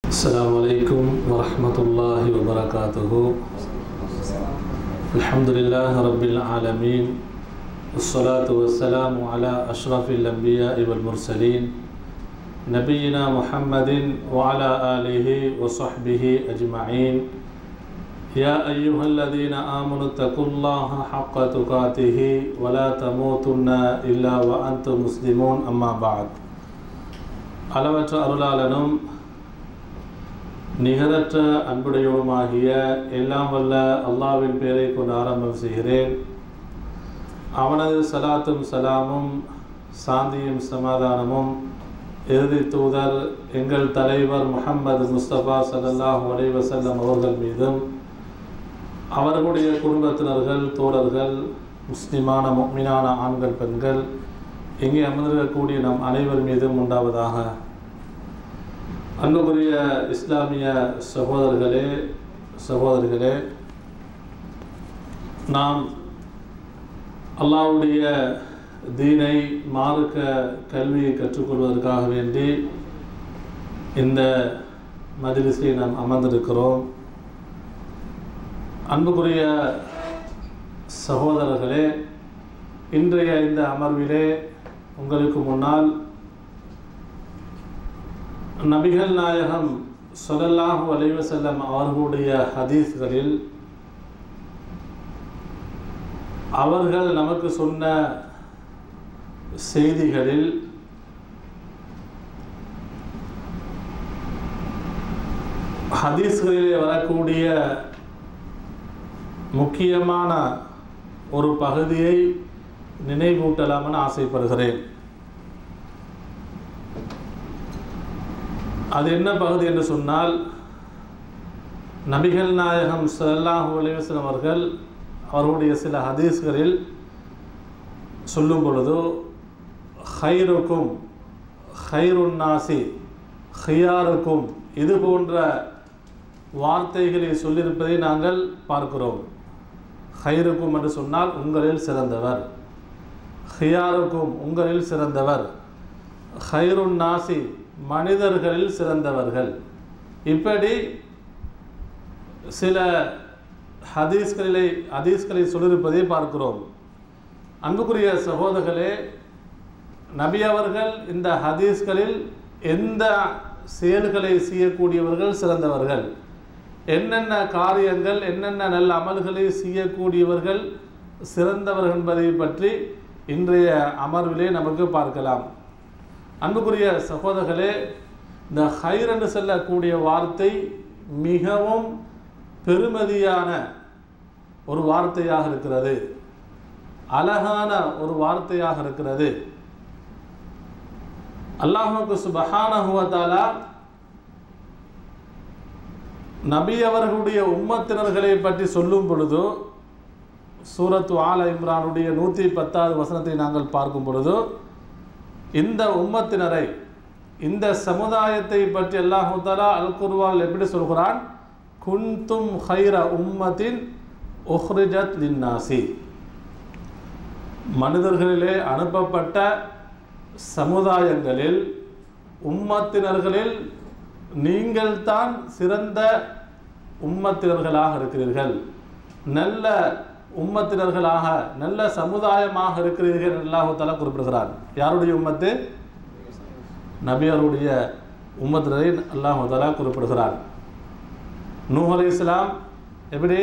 السلام عليكم ورحمة الله وبركاته الحمد لله رب العالمين والصلاة والسلام على أشرف الأنبياء والمرسلين نبينا محمد وعلى آله وصحبه أجمعين يا أيها الذين آمنوا اتقوا الله حق تقاته ولا تموتن إلا وأنتم مسلمون أما بعد அளவற்ற அருளாளனும் நிகரற்ற அன்புடையவுமாகிய எல்லாம் வல்ல அல்லாவின் பெயரை கொண்டு ஆரம்பம் செய்கிறேன் அவனது சலாத்தும் சலாமும் சாந்தியும் சமாதானமும் இறுதி தூதர் எங்கள் தலைவர் முஹம்மது முஸ்தபா சல்லல்லாஹு அலைஹி வஸல்லம் அவர்கள் மீதும் அவர்களுடைய குடும்பத்தினர்கள் தோழர்கள் முஸ்லிமான முக்மினான ஆண்கள் பெண்கள் இங்கே அமர்ந்திருக்கக்கூடிய நம் அனைவர் மீதும் உண்டாவதாக அன்புக்குரிய இஸ்லாமிய சகோதரர்களே சகோதரிகளே நாம் அல்லாவுடைய தீனை மார்க்க கல்வியை கற்றுக்கொள்வதற்காக வேண்டி இந்த மஜிலிஸை நாம் அமர்ந்திருக்கிறோம் அன்புக்குரிய சகோதரர்களே இன்றைய இந்த அமர்விலே உங்களுக்கு முன்னால் நபிகள் நாயகம் சொல்லல்லாஹு அலைவ செல்லம் அவர்களுடைய ஹதீஸ்களில் அவர்கள் நமக்கு சொன்ன செய்திகளில் ஹதீஸ்களிலே வரக்கூடிய முக்கியமான ஒரு பகுதியை நினைவூட்டலாம்னு ஆசைப்படுகிறேன் அது என்ன பகுதி என்று சொன்னால் நபிகள் நாயகம் சல்லாஹூ அலிவசன் அவர்கள் அவர்களுடைய சில ஹதீஸ்களில் சொல்லும் பொழுது ஹைருக்கும் ஹைருன் நாசி ஹியாருக்கும் இது போன்ற வார்த்தைகளை சொல்லியிருப்பதை நாங்கள் பார்க்கிறோம் ஹைருக்கும் என்று சொன்னால் உங்களில் சிறந்தவர் ஹியாருக்கும் உங்களில் சிறந்தவர் ஹைருன் நாசி மனிதர்களில் சிறந்தவர்கள் இப்படி சில ஹதீஸ்களிலே ஹதீஸ்களை சொல்லியிருப்பதை பார்க்கிறோம் அன்புக்குரிய சகோதரர்களே நபி அவர்கள் இந்த ஹதீஸ்களில் எந்த செயல்களை செய்யக்கூடியவர்கள் சிறந்தவர்கள் என்னென்ன காரியங்கள் என்னென்ன நல்ல அமல்களை செய்யக்கூடியவர்கள் சிறந்தவர்கள் என்பதை பற்றி இன்றைய அமர்விலே நமக்கு பார்க்கலாம் அன்புக்குரிய சகோதரர்களே இந்த ஹைர் என்று சொல்லக்கூடிய வார்த்தை மிகவும் பெருமதியான ஒரு வார்த்தையாக இருக்கிறது அழகான ஒரு வார்த்தையாக இருக்கிறது அல்லாஹுக்கு சுபஹானஹுவத்தாலா நபி அவர்களுடைய உம்மத்தினர்களை பற்றி சொல்லும் பொழுது சூரத்து ஆல இம்ரானுடைய நூற்றி பத்தாவது வசனத்தை நாங்கள் பார்க்கும் பொழுது இந்த உம்மத்தினரை இந்த சமுதாயத்தை பற்றி அல்லாஹு தாலா அல் குர்வால் எப்படி சொல்கிறான் குன்தும் ஹைர உம்மத்தின் ஒஹ்ரிஜத் லின்னாசி மனிதர்களிலே அனுப்பப்பட்ட சமுதாயங்களில் உம்மத்தினர்களில் நீங்கள் தான் சிறந்த உம்மத்தினர்களாக இருக்கிறீர்கள் நல்ல உம்மத்தினர்களாக நல்ல சமுதாயமாக இருக்கிறீர்கள் அல்லாஹு தலா குறிப்பிடுகிறார் யாருடைய உம்மத்து நபியருடைய உம்மத்தினரை அல்லாஹு தலா குறிப்பிடுகிறார் நூஹ் அலி இஸ்லாம் எப்படி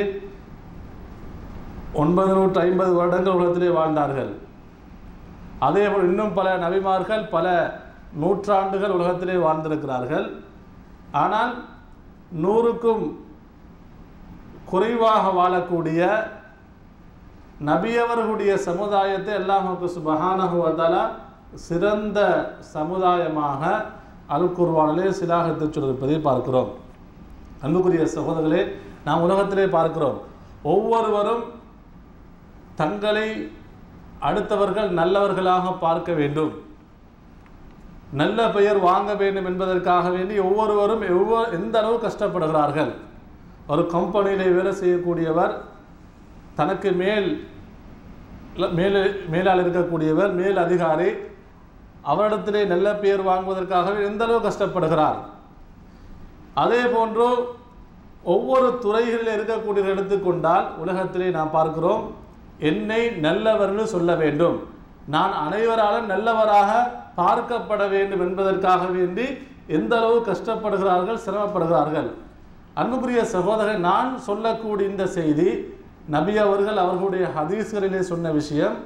ஒன்பது நூற்று ஐம்பது வருடங்கள் உலகத்திலே வாழ்ந்தார்கள் அதே போல் இன்னும் பல நபிமார்கள் பல நூற்றாண்டுகள் உலகத்திலே வாழ்ந்திருக்கிறார்கள் ஆனால் நூறுக்கும் குறைவாக வாழக்கூடிய நபியவர்களுடைய சமுதாயத்தை அல்லாஹுக்கு சுபஹானஹுவதாலா சிறந்த சமுதாயமாக அல் குர்வானிலே சிலாகத்தை சொல்லிருப்பதை பார்க்கிறோம் அன்புக்குரிய சகோதரர்களே நாம் உலகத்திலே பார்க்கிறோம் ஒவ்வொருவரும் தங்களை அடுத்தவர்கள் நல்லவர்களாக பார்க்க வேண்டும் நல்ல பெயர் வாங்க வேண்டும் என்பதற்காக வேண்டி ஒவ்வொருவரும் எவ்வொரு எந்த அளவு கஷ்டப்படுகிறார்கள் ஒரு கம்பெனியில் வேலை செய்யக்கூடியவர் தனக்கு மேல் மேலே மேலால் இருக்கக்கூடியவர் மேல் அதிகாரி அவரிடத்திலே நல்ல பெயர் வாங்குவதற்காக எந்த அளவு கஷ்டப்படுகிறார் அதே போன்று ஒவ்வொரு துறைகளில் இருக்கக்கூடிய எடுத்துக்கொண்டால் உலகத்திலே நாம் பார்க்கிறோம் என்னை நல்லவர்னு சொல்ல வேண்டும் நான் அனைவராலும் நல்லவராக பார்க்கப்பட வேண்டும் என்பதற்காக வேண்டி எந்த அளவு கஷ்டப்படுகிறார்கள் சிரமப்படுகிறார்கள் அன்புக்குரிய சகோதரர் நான் சொல்லக்கூடிய இந்த செய்தி நபி அவர்கள் அவர்களுடைய ஹதீஸ்களிலே சொன்ன விஷயம்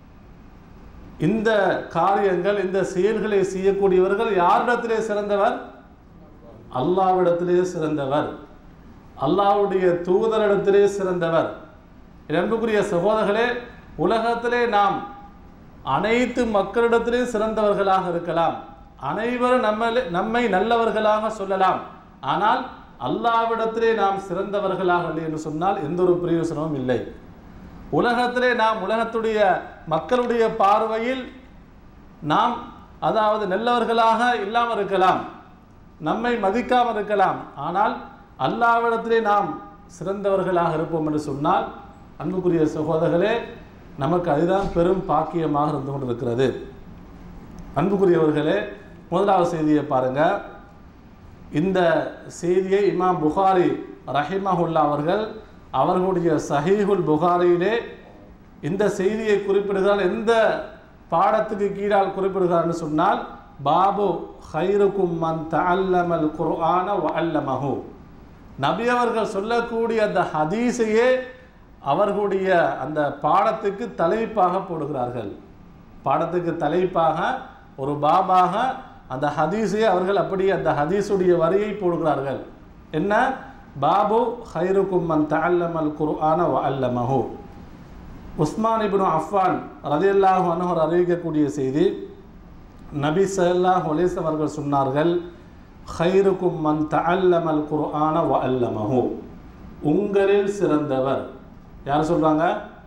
இந்த காரியங்கள் இந்த செயல்களை செய்யக்கூடியவர்கள் யாரிடத்திலே சிறந்தவர் அல்லாவிடத்திலே சிறந்தவர் அல்லாவுடைய தூதரிடத்திலே சிறந்தவர் என் அன்புக்குரிய சகோதரர்களே உலகத்திலே நாம் அனைத்து மக்களிடத்திலே சிறந்தவர்களாக இருக்கலாம் அனைவரும் நம்ம நம்மை நல்லவர்களாக சொல்லலாம் ஆனால் அல்லாவிடத்திலே நாம் சிறந்தவர்களாக இல்லை என்று சொன்னால் எந்த ஒரு பிரயோசனமும் இல்லை உலகத்திலே நாம் உலகத்துடைய மக்களுடைய பார்வையில் நாம் அதாவது நல்லவர்களாக இல்லாமல் இருக்கலாம் நம்மை மதிக்காமல் இருக்கலாம் ஆனால் அல்லாவிடத்திலே நாம் சிறந்தவர்களாக இருப்போம் என்று சொன்னால் அன்புக்குரிய சகோதரர்களே நமக்கு அதுதான் பெரும் பாக்கியமாக இருந்து கொண்டிருக்கிறது அன்புக்குரியவர்களே முதலாவது செய்தியை பாருங்க இந்த செய்தியை இமாம் புகாரி ரஹிமஹுல்லா அவர்கள் அவர்களுடைய சஹீஹுல் புகாரியிலே இந்த செய்தியை குறிப்பிடுகிறார் எந்த பாடத்துக்கு கீழால் குறிப்பிடுகிறார்னு சொன்னால் பாபு ஹைருக்கும் மன் தஅல்லமல் குர்ஆன வ அல்லமஹு நபி அவர்கள் சொல்லக்கூடிய அந்த ஹதீஸையே அவர்களுடைய அந்த பாடத்துக்கு தலைப்பாக போடுகிறார்கள் பாடத்துக்கு தலைப்பாக ஒரு பாபாக அந்த ஹதீஸை அவர்கள் அப்படியே அந்த ஹதீஸுடைய வரியை போடுகிறார்கள் என்ன பாபு ஹைருக்கும் மன் தஅல்லமல் குர்ஆன வ அல்லமஹு உஸ்மான் இப்னு அஃபான் ரலியல்லாஹு அன்ஹு அவர் அறிவிக்கக்கூடிய செய்தி நபி ஸல்லல்லாஹு அலைஹி வஸல்லம் அவர்கள் சொன்னார்கள் ஹைருக்கும் மன் தஅல்லமல் குர்ஆன வ அல்லமஹு உங்களில் சிறந்தவர் யார் சொல்றாங்க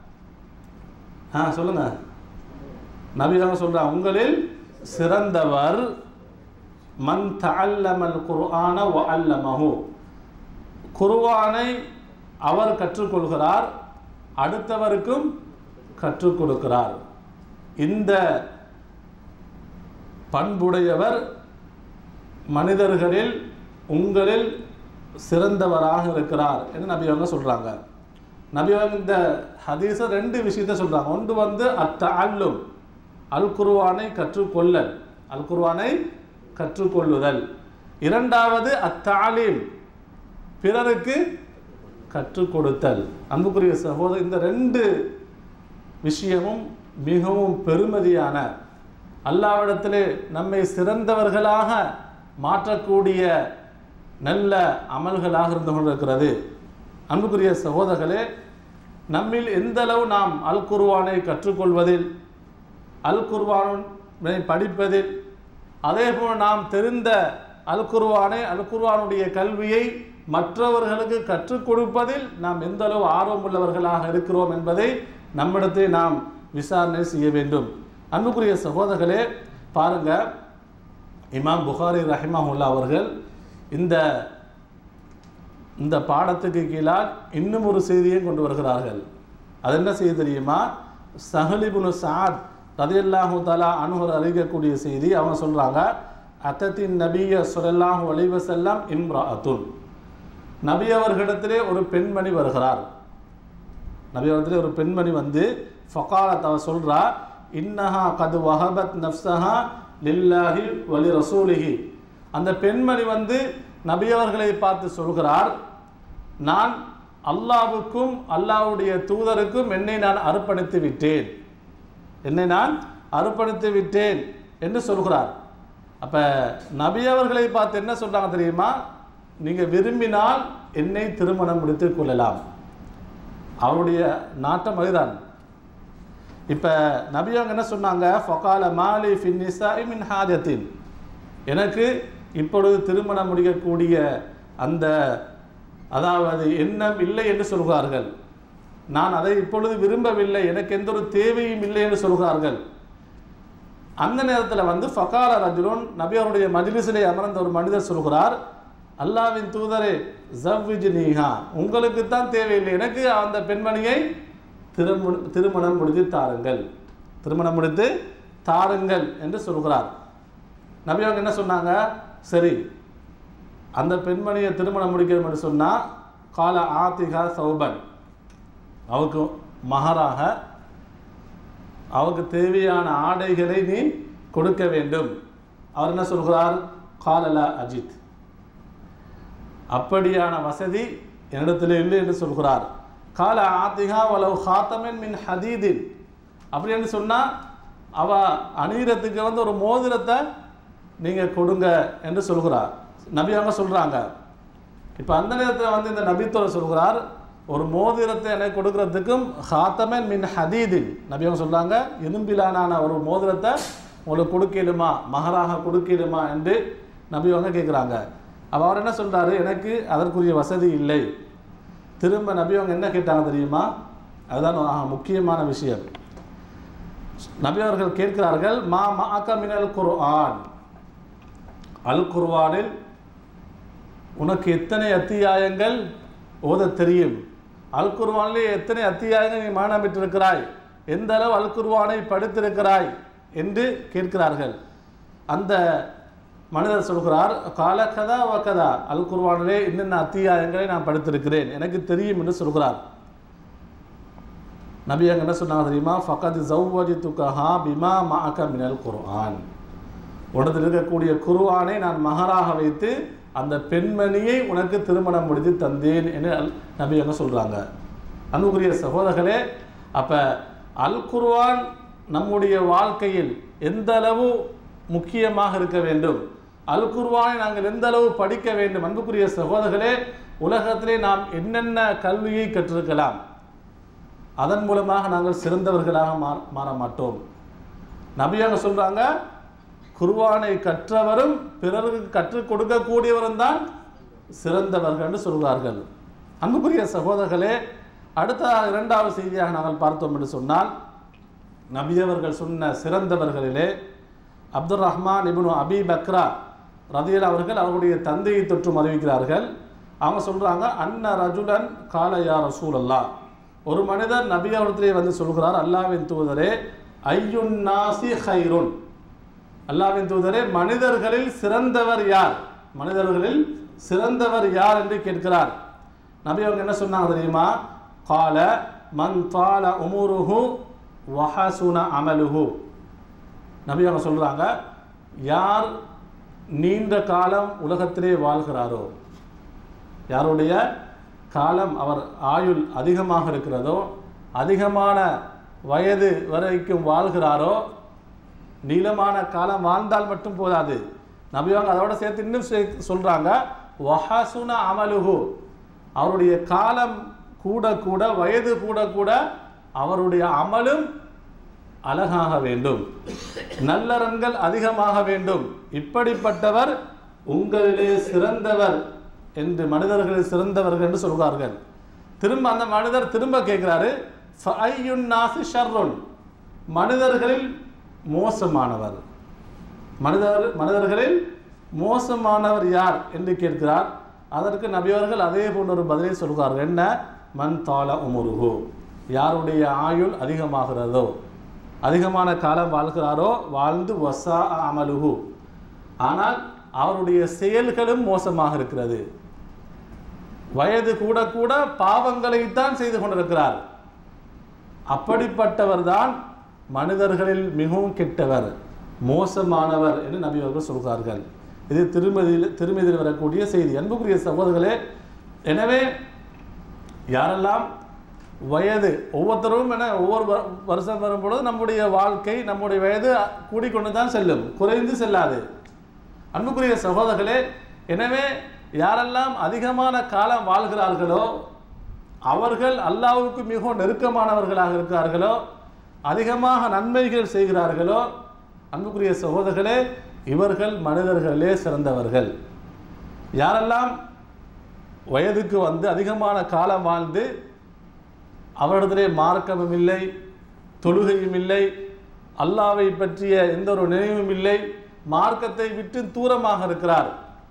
ஆ சொல்லுங்க நபி அவங்க சொல்றாங்க உங்களில் சிறந்தவர் மன் தஅல்லமல் குர்ஆன வ அல்லமஹு குர்ஆனை அவர் கற்றுக்கொள்கிறார் அடுத்தவருக்கும் கற்றுக் கொடுக்கிறார் இந்த பண்புடையவர் மனிதர்களில் உங்களில் சிறந்தவராக இருக்கிறார் என்று நபி அவங்க சொல்றாங்க நபி அவங்க இந்த ஹதீஸை ரெண்டு விஷயத்த சொல்றாங்க ஒன்று வந்து அத்த அல்லும் அல் குர்ஆனை கற்றுக்கொள்ளல் அல் குர்ஆனை கற்றுக்கொள்ளுதல் இரண்டாவது அத்தாலீம் பிறருக்கு கற்றுக் கொடுத்தல் அன்புக்குரிய சகோதரர் இந்த ரெண்டு விஷயமும் மிகவும் பெருமதியான அல்லாவிடத்திலே நம்மை சிறந்தவர்களாக மாற்றக்கூடிய நல்ல அமல்களாக இருந்து கொண்டிருக்கிறது அன்புக்குரிய சகோதரர்களே நம்மில் எந்த அளவு நாம் அல் குர்ஆனை கற்றுக்கொள்வதில் அல் குர்ஆனை படிப்பதில் அதே போல் நாம் தெரிந்த அல் குர்ஆனை அல் குர்ஆனுடைய கல்வியை மற்றவர்களுக்கு கற்றுக் கொடுப்பதில் நாம் எந்த அளவு ஆர்வமுள்ளவர்களாக இருக்கிறோம் என்பதை நம்மிடத்தை நாம் விசாரணை செய்ய வேண்டும் அன்புக்குரிய சகோதரர்களே பாருங்க இமாம் புகாரி ரஹிமஹுல்லா அவர்கள் இந்த இந்த பாடத்துக்கு கீழால் இன்னும் ஒரு செய்தியை கொண்டு வருகிறார்கள் அது என்ன செய்தி தெரியுமா சஹலிபுனு சாத் ரதியல்லாஹு தலா அனுகர் அறிவிக்கக்கூடிய செய்தி அவங்க சொல்றாங்க அத்தத்தின் நபிய சுரல்லாஹு அலைவசல்லாம் இம்ராஅத்துன் நபி அவர்களிடத்திலே ஒரு பெண்மணி வருகிறார் நபி அவர்களிடத்திலே ஒரு பெண்மணி வந்து ஃபகாலத் அவ சொல்றா இன்னஹா கது வஹபத் நஃப்ஸஹா லில்லாஹி வலி ரசூலிஹி அந்த பெண்மணி வந்து நபி அவர்களை பார்த்து சொல்கிறார் நான் அல்லாவுக்கும் அல்லாஹ்வுடைய தூதருக்கும் என்னை நான் அர்ப்பணித்து விட்டேன் என்னை நான் அர்ப்பணித்து விட்டேன் என்று சொல்கிறார் அப்ப நபி அவர்களை பார்த்து என்ன சொல்றாங்க தெரியுமா நீங்க விரும்பினால் என்னை திருமணம் முடித்துக் கொள்ளலாம் அவருடைய நாட்டம் அதுதான் இப்ப நபி அவங்க என்ன சொன்னாங்க ஃபகால மாலி ஃபின் நிசாஇ மின் ஹாஜத்தின் எனக்கு இப்பொழுது திருமணம் முடிக்கக்கூடிய அந்த அதாவது எண்ணம் இல்லை என்று சொல்கிறார்கள் நான் அதை இப்பொழுது விரும்பவில்லை எனக்கு எந்த ஒரு தேவையும் இல்லை என்று சொல்கிறார்கள் அந்த நேரத்தில் வந்து ஃபகால ரஜுலுன் நபி அவருடைய மஜ்லிஸிலே அமர்ந்த ஒரு மனிதர் சொல்கிறார் அல்லாவின் தூதரே ஜவ்விஜ் நீஹா உங்களுக்கு தான் தேவையில்லை எனக்கு அந்த பெண்மணியை திருமண திருமணம் முடித்து தாருங்கள் திருமணம் முடித்து தாருங்கள் என்று சொல்கிறார் நபி அவங்க என்ன சொன்னாங்க சரி அந்த பெண்மணியை திருமணம் முடிக்கணும் என்று சொன்னால் கால ஆத்திகா சௌபன் அவருக்கு மகராக அவருக்கு தேவையான ஆடைகளை நீ கொடுக்க வேண்டும் அவர் என்ன சொல்கிறார் காலலா அஜித் அப்படியான வசதி என்னிடத்தில் இல்லை என்று சொல்கிறார் கால ஆத்திகா வலவு ஹாத்தமின் மின் ஹதீதின் அப்படி என்று சொன்னால் அவ அணிகிறதுக்கு வந்து ஒரு மோதிரத்தை நீங்கள் கொடுங்க என்று சொல்கிறார் நபி அவங்க சொல்கிறாங்க இப்போ அந்த நேரத்தில் வந்து இந்த நபித்தோட சொல்கிறார் ஒரு மோதிரத்தை எனக்கு கொடுக்கறதுக்கும் ஹாத்தமன் மின் ஹதீதின் நபி அவங்க சொல்கிறாங்க இரும்பிலான ஒரு மோதிரத்தை உங்களுக்கு கொடுக்கலுமா மகராக கொடுக்கலுமா என்று நபி அவங்க கேட்குறாங்க அப்ப அவர் என்ன சொல்றாரு எனக்கு அதற்குரிய வசதி இல்லை திரும்ப நபி அவங்க என்ன கேட்டாங்க தெரியுமா அதுதான் ஆக முக்கியமான விஷயம் நபி அவர்கள் கேட்கிறார்கள் மா மாக்க மினல் குர்ஆன் அல் குர்ஆனில் உனக்கு எத்தனை அத்தியாயங்கள் ஓத தெரியும் அல் குர்ஆனிலே எத்தனை அத்தியாயங்கள் நீ மானம் பெற்றிருக்கிறாய் எந்த அளவு அல் குர்ஆனை படித்திருக்கிறாய் என்று கேட்கிறார்கள் அந்த மனிதர் சொல்கிறார் காலக்கதா வக்கதா அல் குர்ஆனிலே இன்னென்ன அத்தியாயங்களை நான் படித்திருக்கிறேன் எனக்கு தெரியும் என்று சொல்கிறார் நபி அங்க என்ன சொன்னாங்க தெரியுமா ஃபகத் ஜவ்வஜி துக்கஹா பிமா மாக்க மினல் குர்ஆன் உடத்தில் இருக்கக்கூடிய குர்ஆனை நான் மகராக வைத்து அந்த பெண்மணியை உனக்கு திருமணம் முடித்து தந்தேன் என்று அல் நபி அங்க சொல்கிறாங்க அன்புக்குரிய சகோதரர்களே அப்போ அல் குர்ஆன் நம்முடைய வாழ்க்கையில் எந்த அளவு முக்கியமாக இருக்க வேண்டும் அல் குர்ஆனை நாங்கள் எந்த அளவு படிக்க வேண்டும் அன்புக்குரிய சகோதரர்களே உலகத்திலே நாம் என்னென்ன கல்வியை கற்றிருக்கலாம் அதன் மூலமாக நாங்கள் சிறந்தவர்களாக மா- மாற மாட்டோம் நபியாங்க சொல்றாங்க குர்ஆனை கற்றவரும் பிறருக்கு கற்றுக் கொடுக்கக்கூடியவரும் தான் சிறந்தவர்கள் சொல்கிறார்கள் அன்புக்குரிய சகோதரர்களே அடுத்த இரண்டாவது செய்தியாக நாங்கள் பார்த்தோம் என்று சொன்னால் நபியவர்கள் சொன்ன சிறந்தவர்களிலே அப்துல் ரஹ்மான் இப்னு அபி பக்ரா ரதியல் அவர்கள் அவருடைய தந்தையை தொற்றும் அறிவிக்கிறார்கள் அவங்க சொல்றாங்க அன்ன ரஜுலன் காலையா ரசூல் அல்லாஹ் ஒரு மனிதர் நபி அவர்களிடத்திலே வந்து சொல்கிறார் அல்லாவின் தூதரே ஐயுன் நாசி ஹைருன் அல்லாவின் தூதரே மனிதர்களில் சிறந்தவர் யார் மனிதர்களில் சிறந்தவர் யார் என்று கேட்கிறார் நபி அவங்க என்ன சொன்னாங்க தெரியுமா கால மன் தால உமுருஹு வஹசுன அமலுஹு நபி அவங்க சொல்றாங்க யார் நீண்ட காலம் உலகத்திலே வாழ்கிறாரோ யாருடைய காலம் அவர் ஆயுள் அதிகமாக இருக்கிறதோ அதிகமான வயது வரைக்கும் வாழ்கிறாரோ நீளமான காலம் வாழ்ந்தால் மட்டும் போதாது நபிவாங்க அதோட சேர்த்து இன்னும் சே- சொல்றாங்க வஹசுன அமலுஹு அவருடைய காலம் கூட கூட வயது கூட கூட அவருடைய அமலும் அழகாக வேண்டும் நல்லறன்கள் அதிகமாக வேண்டும் இப்படிப்பட்டவர் உங்களிலே சிறந்தவர் என்று மனிதர்களில் சிறந்தவர்கள் என்று சொல்கிறார்கள் திரும்ப அந்த மனிதர் திரும்ப கேட்கிறாரு ஃபஅய்யுன் நாசி ஷர்ருன் மனிதர்களில் மோசமானவர் மனிதர் மனிதர்களில் மோசமானவர் யார் என்று கேட்கிறார் அதற்கு நபியவர்கள் அதே போன்ற ஒரு பதிலை சொல்கிறார்கள் என்ன மன் தால உமுருகு யாருடைய ஆயுள் அதிகமாகிறதோ அதிகமான காலம் வாழ்கிறாரோ வாழ்ந்து வசா அமலுகு ஆனால் அவருடைய செயல்களும் மோசமாக இருக்கிறது வயது கூட கூட பாவங்களைத்தான் செய்து கொண்டிருக்கிறார் அப்படிப்பட்டவர் தான் மனிதர்களில் மிகவும் கெட்டவர் மோசமானவர் என்று நபி அவர்கள் சொல்கிறார்கள் இது திருமதியில் திருமதியில் வரக்கூடிய செய்தி அன்புக்குரிய சகோதரர்களே எனவே யாரெல்லாம் வயது ஒவ்வொருத்தரும் என ஒவ்வொரு வ- வருஷம் வரும்பொழுது நம்முடைய வாழ்க்கை நம்முடைய வயது கூடிக்கொண்டு தான் செல்லும் குறைந்து செல்லாது அன்புக்குரிய சகோதரர்களே எனவே யாரெல்லாம் அதிகமான காலம் வாழ்கிறார்களோ அவர்கள் அல்லாஹ்வுக்கு மிகவும் நெருக்கமானவர்களாக இருக்கிறார்களோ அதிகமாக நன்மைகள் செய்கிறார்களோ அன்புக்குரிய சகோதரர்களே இவர்கள் மனிதர்களே சிறந்தவர்கள் யாரெல்லாம் வயதுக்கு வந்து அதிகமான காலம் வாழ்ந்து அவரிடத்திலே மார்க்கமும் இல்லை தொழுகையும் இல்லை அல்லாவை பற்றிய எந்த ஒரு நினைவும் இல்லை மார்க்கத்தை விட்டு தூரமாக இருக்கிறார்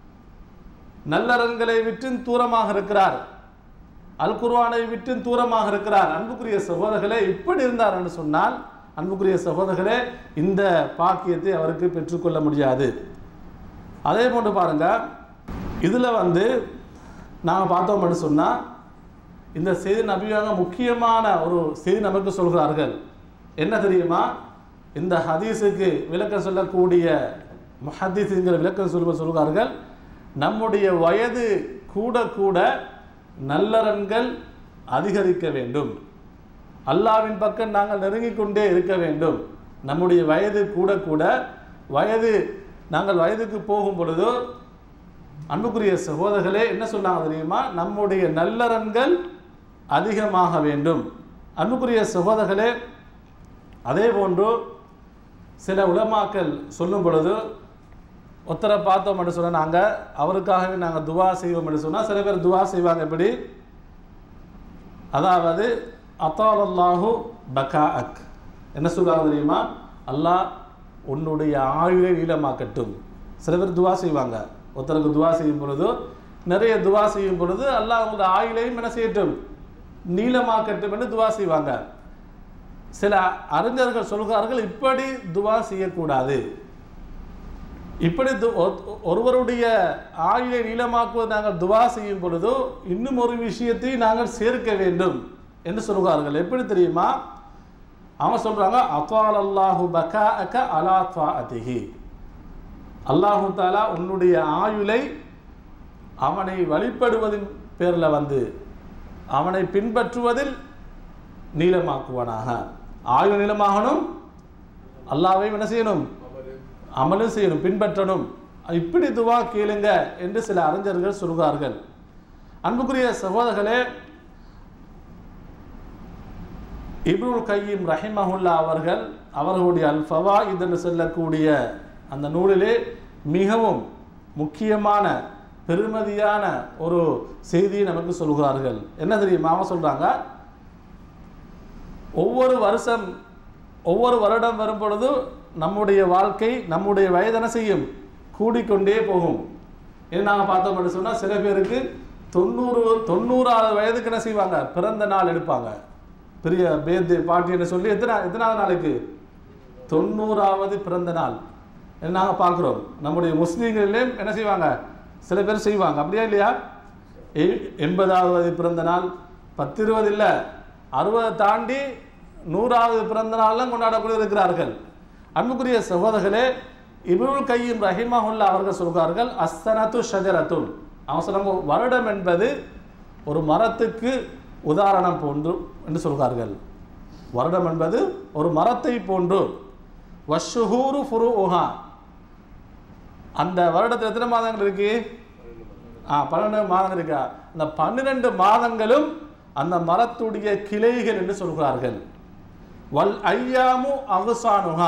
நல்லறன்களை விட்டு தூரமாக இருக்கிறார் அல் குர்ஆனை விட்டு தூரமாக இருக்கிறார் அன்புக்குரிய சகோதரர்களே இப்படி இருந்தார் என்று சொன்னால் அன்புக்குரிய சகோதரர்களே இந்த பாக்கியத்தை அவருக்கு பெற்றுக்கொள்ள முடியாது அதே போன்று பாருங்க இதில் வந்து நாங்கள் பார்த்தோம்னு சொன்னால் இந்த செய்தி நபியாக முக்கியமான ஒரு செய்தி நமக்கு சொல்கிறார்கள் என்ன தெரியுமா இந்த ஹதீஸுக்கு விளக்கம் சொல்லக்கூடிய முஹதீஸுங்கிற விளக்கம் சொல்லுவ சொல்கிறார்கள் நம்முடைய வயது கூட கூட நல்லறன்கள் அதிகரிக்க வேண்டும் அல்லாவின் பக்கம் நாங்கள் நெருங்கிக் கொண்டே இருக்க வேண்டும் நம்முடைய வயது கூட கூட வயது நாங்கள் வயதுக்கு போகும் பொழுது அன்புக்குரிய சகோதரர்களே என்ன சொன்னாங்க தெரியுமா நம்முடைய நல்லறன்கள் அதிகமாக வேண்டும் அன்புக்குரிய சகோதரர்களே அதே போன்று சில உலமாக்கள் சொல்லும் பொழுது ஒருத்தரை பார்த்தோம் என்று சொன்னால் நாங்கள் அவருக்காகவே நாங்கள் துவா செய்வோம் என்று சொன்னால் சில பேர் துவா செய்வாங்க எப்படி அதாவது அத்தாலல்லாஹு பகா அக் என்ன சொல்லுவாங்க தெரியுமா அல்லாஹ் உன்னுடைய ஆயுளை நீளமாக்கட்டும் சில பேர் துவா செய்வாங்க ஒருத்தருக்கு துவா செய்யும் பொழுது நிறைய துவா செய்யும் பொழுது அல்லாஹ் அவங்களோட ஆயுளையும் என்ன செய்யட்டும் நீளமாக்கட்டும் என்று துவா செய்வாங்க சில அறிஞர்கள் சொல்கிறார்கள் இப்படி துவா செய்யக்கூடாது இப்படி து- ஒ- ஒருவருடைய ஆயுளை நீளமாக்குவது நாங்கள் துவா செய்யும் பொழுது இன்னும் ஒரு விஷயத்தை நாங்கள் சேர்க்க வேண்டும் என்று சொல்கிறார்கள் எப்படி தெரியுமா அவங்க சொல்றாங்க அத்வால் அல்லாஹு பகா அக அலா அதிகி அல்லாஹு தாலா உன்னுடைய ஆயுளை அவனை வழிபடுவதின் பேரில் வந்து அவனை பின்பற்றுவதில் நீளமாக்குவானாக ஆயுள் நீளமாகணும் அல்லாவை என்ன செய்யணும் அமலும் செய்யணும் பின்பற்றணும் இப்படி துவா கேளுங்க என்று சில அறிஞர்கள் சொல்கிறார்கள் அன்புக்குரிய சகோதரர்களே இப்ருல் கையீம் ரஹிமஹுல்லா அவர்கள் அவர்களுடைய அல் ஃபவா என்று சொல்லக்கூடிய அந்த நூலிலே மிகவும் முக்கியமான பெருமதியான ஒரு செய்தியை நமக்கு சொல்கிறார்கள் என்ன தெரியுமா அவங்க சொல்றாங்க ஒவ்வொரு வருஷம் ஒவ்வொரு வருடம் வரும் பொழுது நம்முடைய வாழ்க்கை நம்முடைய வயது என்ன செய்யும் கூடிக்கொண்டே போகும் ஏன்னா நாங்கள் பார்த்தோம் அப்படின்னு சொன்னால் சில பேருக்கு தொண்ணூறு தொண்ணூறாவது வயதுக்கு என்ன செய்வாங்க பிறந்த நாள் எடுப்பாங்க பெரிய பேர்தே பாட்டின்னு சொல்லி எத்தனை எத்தனாவது நாளைக்கு தொண்ணூறாவது பிறந்த நாள் நாங்கள் பார்க்குறோம் நம்முடைய முஸ்லீம்களிலே என்ன செய்வாங்க சில பேர் செய்வாங்க அப்படியா இல்லையா எ- எண்பதாவது பிறந்த நாள் பத்து இருபது இல்லை அறுபதை தாண்டி நூறாவது பிறந்த நாள்லாம் கொண்டாடக்கூடிய இருக்கிறார்கள் அன்புக்குரிய சகோதரர்களே இபுல் கையும் ரஹிமஹுல்லா அவர்கள் சொல்கிறார்கள் அஸ்தனத்து ஷஜரத்துன் அவன் சொன்னாங்க வருடம் என்பது ஒரு மரத்துக்கு உதாரணம் போன்று என்று சொல்கிறார்கள் வருடம் என்பது ஒரு மரத்தை போன்று வஷுஹூரு ஃபுருஹா அந்த வருடத்தில் எத்தனை மாதங்கள் இருக்கு ஆ பன்னெண்டு மாதங்கள் இருக்கா அந்த பன்னிரெண்டு மாதங்களும் அந்த மரத்துடைய கிளைகள் என்று சொல்கிறார்கள் வல் ஐயாமு அகுசானுஹா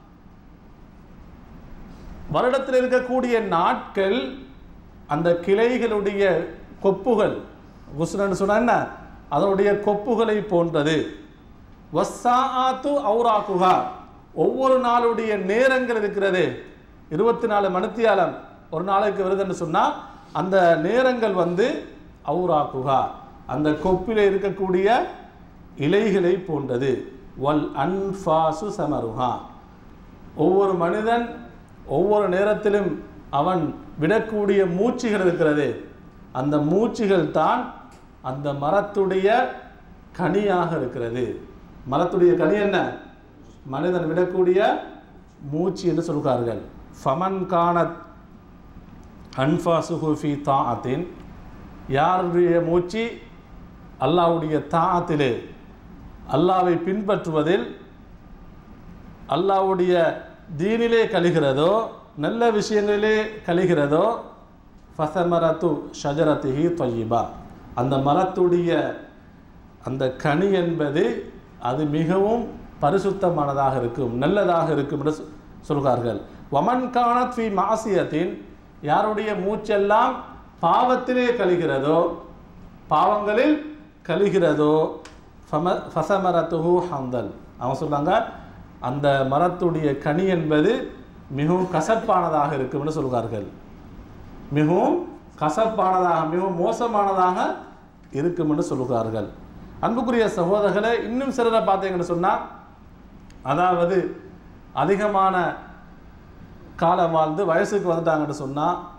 வருடத்தில் இருக்கக்கூடிய நாட்கள் அந்த கிளைகளுடைய கொப்புகள் குஸ்னன்னு சொன்னா என்ன அதனுடைய கொப்புகளை போன்றது வஸ்ஸாஆத்து ஔராக்குஹா ஒவ்வொரு நாளுடைய நேரங்கள் இருக்கிறது இருபத்தி நாலு மணித்தியாலம் ஒரு நாளைக்கு வருதுன்னு சொன்னால் அந்த நேரங்கள் வந்து ஔராக்குஹா அந்த கொப்பில் இருக்கக்கூடிய இலைகளை போன்றது வல் அன்ஃபாசு சமருஹா ஒவ்வொரு மனிதன் ஒவ்வொரு நேரத்திலும் அவன் விடக்கூடிய மூச்சுகள் இருக்கிறது அந்த மூச்சுகள் தான் அந்த மரத்துடைய கனியாக இருக்கிறது மரத்துடைய கனி என்ன மனிதன் விடக்கூடிய மூச்சு என்று சொல்கிறார்கள் ஃபமன் கானத் அன்ஃபாசுஹு ஃபி தாஅத்தின் யாருடைய மூச்சு அல்லாஹ்வுடைய தாஅத்திலே அல்லாவை பின்பற்றுவதில் அல்லாஹ்வுடைய தீனிலே கழிகிறதோ நல்ல விஷயங்களிலே கழிகிறதோ ஃபசமரத்து ஷஜரத்திஹி தொய்யிபா அந்த மரத்துடைய அந்த கனி என்பது அது மிகவும் பரிசுத்தமானதாக இருக்கும் நல்லதாக இருக்கும் என்று சொ- சொல்கிறார்கள் வமன் கானத் ஃபி மாசியத்தின் யாருடைய மூச்செல்லாம் பாவத்திலே கழிகிறதோ பாவங்களில் கழிகிறதோ ஃபம ஃபசமரத்துஹு ஹந்தல் அவன் சொல்றாங்க அந்த மரத்துடைய கனி என்பது மிகவும் கசப்பானதாக இருக்கும்னு சொல்கிறார்கள் மிகவும் கசப்பானதாக மிகவும் மோசமானதாக இருக்கும் என்று சொல்லுகிறார்கள் அன்புக்குரிய சகோதரர்களை இன்னும் சிலரை பார்த்தீங்கன்னு சொன்னால் அதாவது அதிகமான காலம் வாழ்ந்து வயசுக்கு வந்துட்டாங்கன்னு சொன்னால்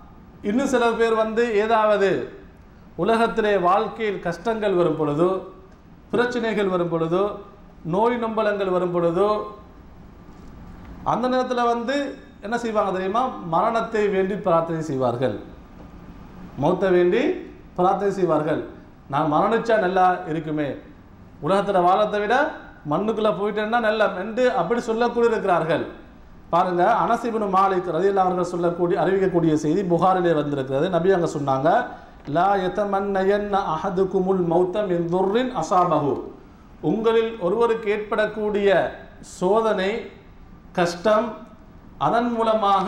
இன்னும் சில பேர் வந்து ஏதாவது உலகத்திலே வாழ்க்கையில் கஷ்டங்கள் வரும் பொழுதோ பிரச்சனைகள் வரும் பொழுதோ நோய் நொம்பலங்கள் வரும் பொழுதோ அந்த நேரத்தில் வந்து என்ன செய்வாங்க தெரியுமா மரணத்தை வேண்டி பிரார்த்தனை செய்வார்கள் மௌத்தை வேண்டி பிரார்த்தனை செய்வார்கள் நான் மரணிச்சா நல்லா இருக்குமே உலகத்தில் வாழத்தை விட மண்ணுக்குள்ளே போயிட்டேன்னா நல்லா என்று அப்படி சொல்லக்கூடிய இருக்கிறார்கள் பாருங்க அனசிபுன் மாலிக் ரதியல்லா அவர்கள் சொல்லக்கூடிய அறிவிக்கக்கூடிய செய்தி புகாரிலே வந்திருக்கிறது நபி அங்க சொன்னாங்க லா யதமன்னயன்ன அஹதுகுமுல் மௌத்த மின் துர்ரின் அசாபஹு உங்களில் ஒருவருக்கு ஏற்படக்கூடிய சோதனை கஷ்டம் அதன் மூலமாக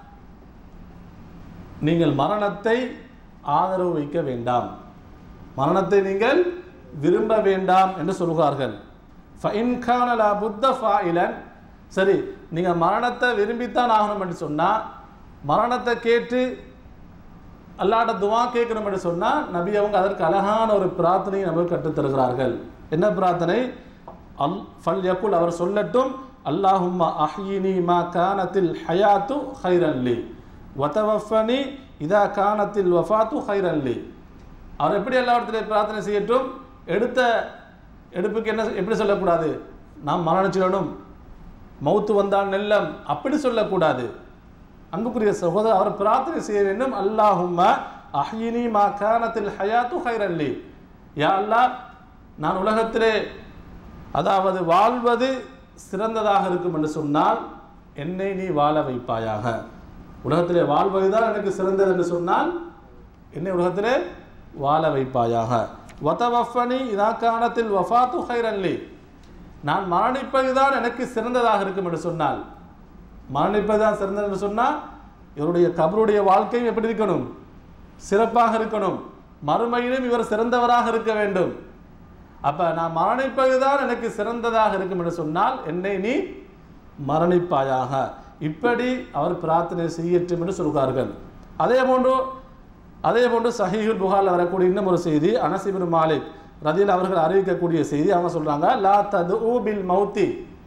நீங்கள் மரணத்தை ஆதரவு வைக்க வேண்டாம் மரணத்தை நீங்கள் விரும்ப வேண்டாம் என்று சொல்கிறார்கள் ஃபைன் கான லா புத்த ஃபாயிலன் சரி நீங்கள் மரணத்தை விரும்பித்தான் ஆகணும் என்று சொன்னால் மரணத்தை கேட்டு அல்லாட்ட துவா கேட்கணும் என்று சொன்னால் நபி அவங்க அதற்கு அழகான ஒரு பிரார்த்தனையை நமக்கு கற்றுத்தருகிறார்கள் என்ன பிரார்த்தனை அல் ஃபல் யக்குல் அவர் சொல்லட்டும் அல்லாஹும்ம அஹ்யினி மா கானத்தில் ஹயாத்து ஹைரன்லி வதவஃபனி இதா கானத்தில் வஃபாத்து ஹைரன்லி அவர் எப்படி எல்லா இடத்துலையும் பிரார்த்தனை செய்யட்டும் எடுத்த எடுப்புக்கு என்ன எப்படி சொல்லக்கூடாது நாம் மரணிச்சிடணும் மௌத்து வந்தால் நெல்லம் அப்படி சொல்லக்கூடாது அன்புக்குரிய சகோதரர் அவர் பிரார்த்தனை செய்ய வேண்டும் அல்லாஹும்ம அஹ்யினி மா கானத்தில் ஹயாத்து ஹைரல்லி யா அல்லாஹ் நான் உலகத்திலே அதாவது வாழ்வது சிறந்ததாக இருக்கும் என்று சொன்னால் என்னை நீ வாழ வைப்பாயாக உலகத்திலே வாழ்வதுதான் எனக்கு சிறந்தது என்று சொன்னால் என்னை உலகத்திலே வாழ வைப்பாயாக வதவஃபனி இதா கானத்தில் வஃபாத்து ஹைரல்லி நான் மரணிப்பதுதான் எனக்கு சிறந்ததாக இருக்கும் என்று சொன்னால் மரணிப்பதுதான் சிறந்தது என்று சொன்னால் இவருடைய கபருடைய வாழ்க்கையும் எப்படி இருக்கணும் சிறப்பாக இருக்கணும் மறுமையிலும் இவர் சிறந்தவராக இருக்க வேண்டும் அப்ப நான் மரணிப்பதுதான் எனக்கு சிறந்ததாக இருக்கும் என்று சொன்னால் என்னை நீ மரணிப்பாயாக இப்படி அவர் பிரார்த்தனை செய்யட்டும் என்று சொல்கிறார்கள் அதே போன்று அதே போன்று சஹீஹுல் புகாரில் வரக்கூடிய இன்னும் ஒரு செய்தி அனசிபின் மாலிக் ரதியில் அவர்கள் அறிவிக்கக்கூடிய செய்தி அவங்க சொல்றாங்க லா தது பில் மௌத்தி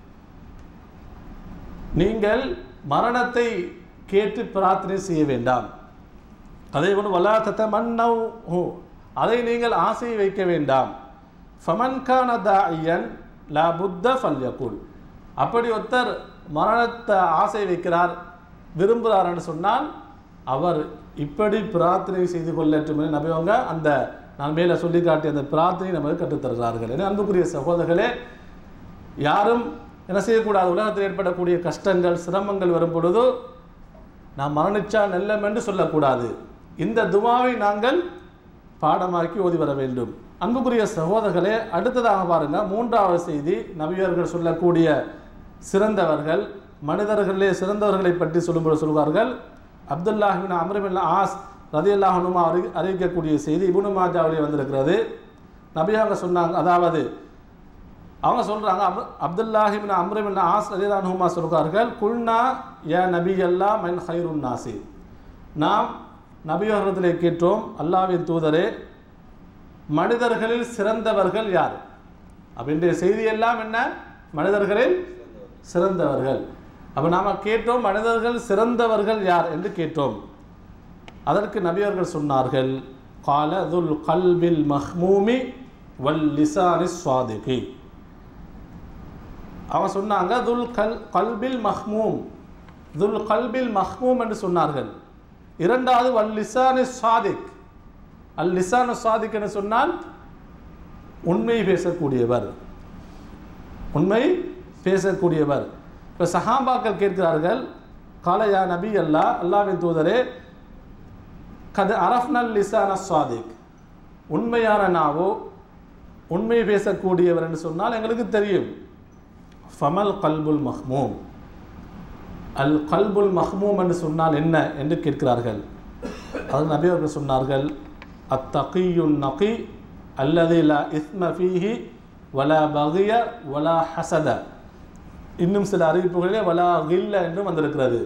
நீங்கள் மரணத்தை கேட்டு பிரார்த்தனை செய்ய வேண்டாம் அதே போன்று வலா தத்த மன்னவ் அதை நீங்கள் ஆசை வைக்க வேண்டாம் ஃபமன்கான தாயன் லா புத்த ஃபல்யகுல் அப்படி ஒருத்தர் மரணத்தை ஆசை வைக்கிறார் விரும்புகிறார்னு சொன்னால் அவர் இப்படி பிரார்த்தனை செய்து கொள்ளட்டும் என்று நபியவங்க அந்த நான் மேலே சொல்லி காட்டிய அந்த பிரார்த்தனை நமக்கு கற்றுத்தருகிறார்கள் என அன்புக்குரிய சகோதரர்களே யாரும் என்ன செய்யக்கூடாது உலகத்தில் ஏற்படக்கூடிய கஷ்டங்கள் சிரமங்கள் வரும் பொழுது நாம் மரணிச்சா நெல்லம் என்று சொல்லக்கூடாது இந்த துவாவை நாங்கள் பாடமாக்கி ஓதி வர வேண்டும் அன்புக்குரிய சகோதரர்களே அடுத்ததாக பாருங்க மூன்றாவது செய்தி நபியர்கள் சொல்லக்கூடிய சிறந்தவர்கள் மனிதர்களிலே சிறந்தவர்களை பற்றி சொல்லும்போது சொல்வார்கள் அப்துல்லாஹின் அம்ரபின் ஆஸ் ரதி அல்லாஹனுமா அறி அறிவிக்கக்கூடிய செய்தி இபுனு மாஜாவிலே வந்திருக்கிறது நபியாக சொன்னாங்க அதாவது அவங்க சொல்றாங்க அப் அப்துல்லாஹிபின் அம்ரபின் ஆஸ் ரதி அல்லாஹுமா சொல்கிறார்கள் குல்னா ய நபி அல்லா மென் ஹைருன் நாசி நாம் நபியர்களிடத்திலே கேட்டோம் அல்லாவின் தூதரே மனிதர்களில் சிறந்தவர்கள் யார் அப்படின்ற செய்தி எல்லாம் என்ன மனிதர்களில் சிறந்தவர்கள் அப்போ நாம் கேட்டோம் மனிதர்கள் சிறந்தவர்கள் யார் என்று கேட்டோம் அதற்கு நபியர்கள் சொன்னார்கள் கால துல் கல்பில் மஹ்மூமி வல் லிசானி சுவாதிகி அவன் சொன்னாங்க துல் கல் கல்பில் மஹ்மூம் துல் கல்பில் மஹ்மூம் என்று சொன்னார்கள் இரண்டாவது வல் லிசானி சாதிக் அல் லிசானு சாதிக் என்று சொன்னால் உண்மை பேசக்கூடியவர் உண்மை பேசக்கூடியவர் இப்போ சஹாபாக்கள் கேட்கிறார்கள் காலையா நபி அல்லா அல்லாவின் தூதரே கது அரஃப்னல் லிசான சாதிக் உண்மையான நாவோ உண்மை பேசக்கூடியவர் என்று சொன்னால் எங்களுக்கு தெரியும் ஃபமல் கல்புல் மஹ்மூம் அல் கல்புல் மஹ்மூம் என்று சொன்னால் என்ன என்று கேட்கிறார்கள் அது நபி அவர்கள் சொன்னார்கள் அத்தகியுன் நகி அல்லது லா இஸ்ம ஃபீஹி வலா பகிய வலா ஹசத இன்னும் சில அறிவிப்புகளிலே வலா கில்ல என்றும் வந்திருக்கிறது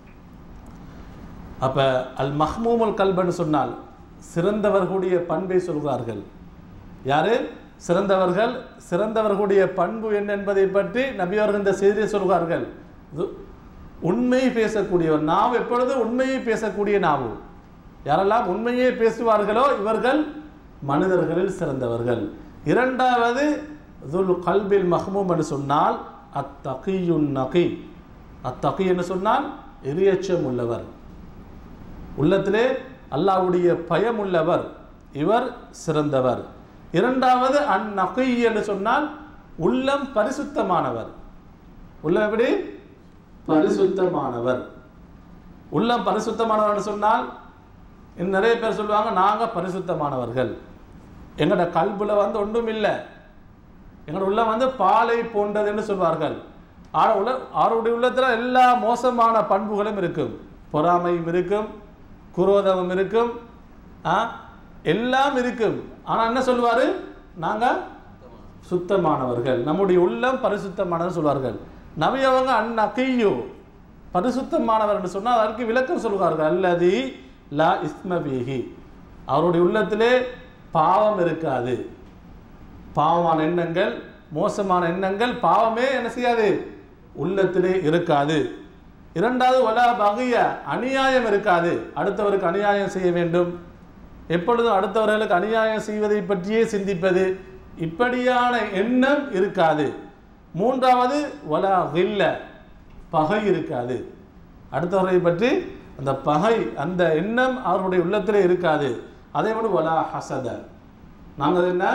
அப்போ அல் மஹ்மூமுல் கல்பன்னு சொன்னால் சிறந்தவர்களுடைய பண்பை சொல்கிறார்கள் யாரு சிறந்தவர்கள் சிறந்தவர்களுடைய பண்பு என்ன என்பதை பற்றி நபியவர்கள் இந்த செய்தியை சொல்கிறார்கள் இது உண்மை பேசக்கூடியவர் நாவு எப்பொழுது உண்மையை பேசக்கூடிய நாவு யாரெல்லாம் உண்மையே பேசுவார்களோ இவர்கள் மனிதர்களில் சிறந்தவர்கள் இரண்டாவது துல் கல்பில் மஹ்மூம் என்று சொன்னால் அத்தகியுன் நகி அத்தகி என்று சொன்னால் இரியச்சம் உள்ளவர் உள்ளத்திலே அல்லாஹ்வுடைய பயம் உள்ளவர் இவர் சிறந்தவர் இரண்டாவது அந்நகை என்று சொன்னால் உள்ளம் பரிசுத்தமானவர் உள்ளம் எப்படி பரிசுத்தமானவர் உள்ளம் பரிசுத்தமானவர் சொன்னால் இன்னும் நிறைய பேர் சொல்லுவாங்க நாங்கள் பரிசுத்தமானவர்கள் எங்களோட கல்புல வந்து ஒன்றும் இல்லை எங்களோட உள்ளம் வந்து பாலை போன்றதுன்னு சொல்வார்கள் ஆனா உள்ள அவருடைய உள்ளத்தில் எல்லா மோசமான பண்புகளும் இருக்கும் பொறாமையும் இருக்கும் குரோதமும் இருக்கும் ஆ, எல்லாம் இருக்கும் ஆனா என்ன சொல்லுவாரு நாங்க சுத்தமானவர்கள் நம்முடைய உள்ளம் பரிசுத்தமானவர் சொல்வார்கள் நபி அவங்க அந்நகையோ பரிசுத்தமானவர் என்று சொன்னால் அதற்கு விளக்கம் சொல்வார்கள் அல்லதி லா இஸ்மபீஹி அவருடைய உள்ளத்திலே பாவம் இருக்காது பாவமான எண்ணங்கள் மோசமான எண்ணங்கள் பாவமே என்ன செய்யாது உள்ளத்திலே இருக்காது இரண்டாவது வலா பகைய அநியாயம் இருக்காது அடுத்தவருக்கு அநியாயம் செய்ய வேண்டும் எப்பொழுதும் அடுத்தவர்களுக்கு அநியாயம் செய்வதை பற்றியே சிந்திப்பது இப்படியான எண்ணம் இருக்காது மூன்றாவது வலா கில்ல பகை இருக்காது அடுத்தவர்களை பற்றி அந்த பகை அந்த எண்ணம் அவருடைய உள்ளத்திலே இருக்காது அதே போல வலா ஹசத நாங்கள் என்ன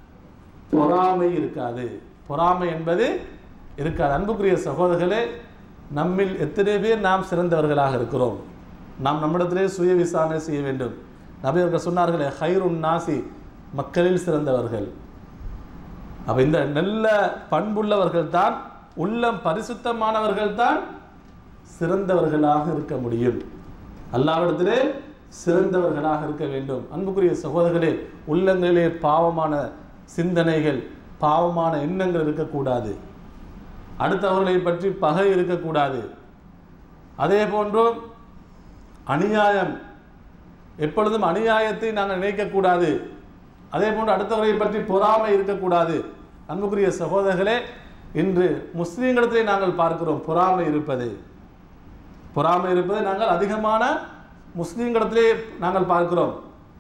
பொறாமை இருக்காது பொறாமை என்பது இருக்காது அன்புக்குரிய சகோதரர்களே நம்மில் எத்தனை பேர் நாம் சிறந்தவர்களாக இருக்கிறோம் நாம் நம்மிடத்திலே சுய விசாரணை செய்ய வேண்டும் நபியர்கள் சொன்னார்களே ஹைருன் நாசி மக்களில் சிறந்தவர்கள் அப்ப இந்த நல்ல பண்புள்ளவர்கள் தான் உள்ளம் பரிசுத்தமானவர்கள் தான் சிறந்தவர்களாக இருக்க முடியும் அல்லாவிடத்திலே சிறந்தவர்களாக இருக்க வேண்டும் அன்புக்குரிய சகோதரர்களே உள்ளங்களிலே பாவமான சிந்தனைகள் பாவமான எண்ணங்கள் இருக்கக்கூடாது அடுத்தவர்களை பற்றி பகை இருக்கக்கூடாது அதே போன்று அநியாயம் எப்பொழுதும் அநியாயத்தை நாங்கள் நினைக்கக்கூடாது அதே போன்று அடுத்தவரை பற்றி பொறாமை இருக்கக்கூடாது அன்புக்குரிய சகோதரர்களே இன்று முஸ்லீம்களிடத்திலே நாங்கள் பார்க்கிறோம் பொறாமை இருப்பது பொறாமை இருப்பதை நாங்கள் அதிகமான முஸ்லீம்களிடத்திலே நாங்கள் பார்க்கிறோம்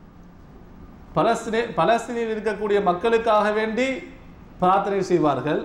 பலஸ்தீனி பலஸ்தீனில் இருக்கக்கூடிய மக்களுக்காக வேண்டி பிரார்த்தனை செய்வார்கள்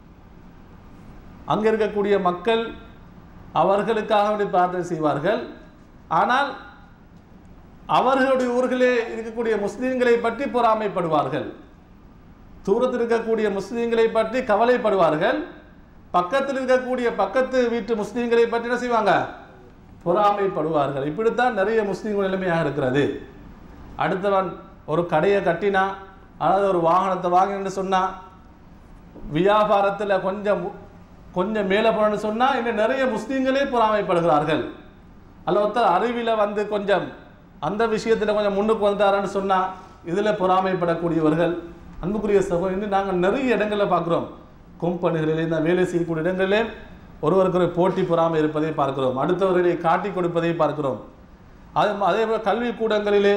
அங்கே இருக்கக்கூடிய மக்கள் அவர்களுக்காக வேண்டி பிரார்த்தனை செய்வார்கள் ஆனால் அவர்களுடைய ஊர்களே இருக்கக்கூடிய முஸ்லீம்களை பற்றி பொறாமைப்படுவார்கள் தூரத்தில் இருக்கக்கூடிய முஸ்லீம்களை பற்றி கவலைப்படுவார்கள் பக்கத்தில் இருக்கக்கூடிய பக்கத்து வீட்டு முஸ்லீம்களை பற்றி என்ன செய்வாங்க பொறாமைப்படுவார்கள் இப்படித்தான் நிறைய முஸ்லீம்கள் நிலைமையாக இருக்கிறது அடுத்தவன் ஒரு கடையை கட்டினா அதாவது ஒரு வாகனத்தை வாங்கினு சொன்னா வியாபாரத்தில் கொஞ்சம் கொஞ்சம் மேலே போனன்னு சொன்னால் இன்னும் நிறைய முஸ்லீம்களே பொறாமைப்படுகிறார்கள் அல்ல ஒருத்தர் அறிவில் வந்து கொஞ்சம் அந்த விஷயத்தில் கொஞ்சம் முன்னுக்கு வந்தாருன்னு சொன்னால் இதில் பொறாமைப்படக்கூடியவர்கள் அன்புக்குரிய சகோதரர் இன்னும் நாங்கள் நிறைய இடங்களில் பார்க்குறோம் கம்பெனிகளிலே இந்த வேலை செய்யக்கூடிய இடங்களிலே ஒருவருக்கு ஒரு போட்டி பொறாமை இருப்பதை பார்க்கிறோம் அடுத்தவர்களை காட்டி கொடுப்பதை பார்க்கிறோம் அது அதே போல் கல்வி கூடங்களிலே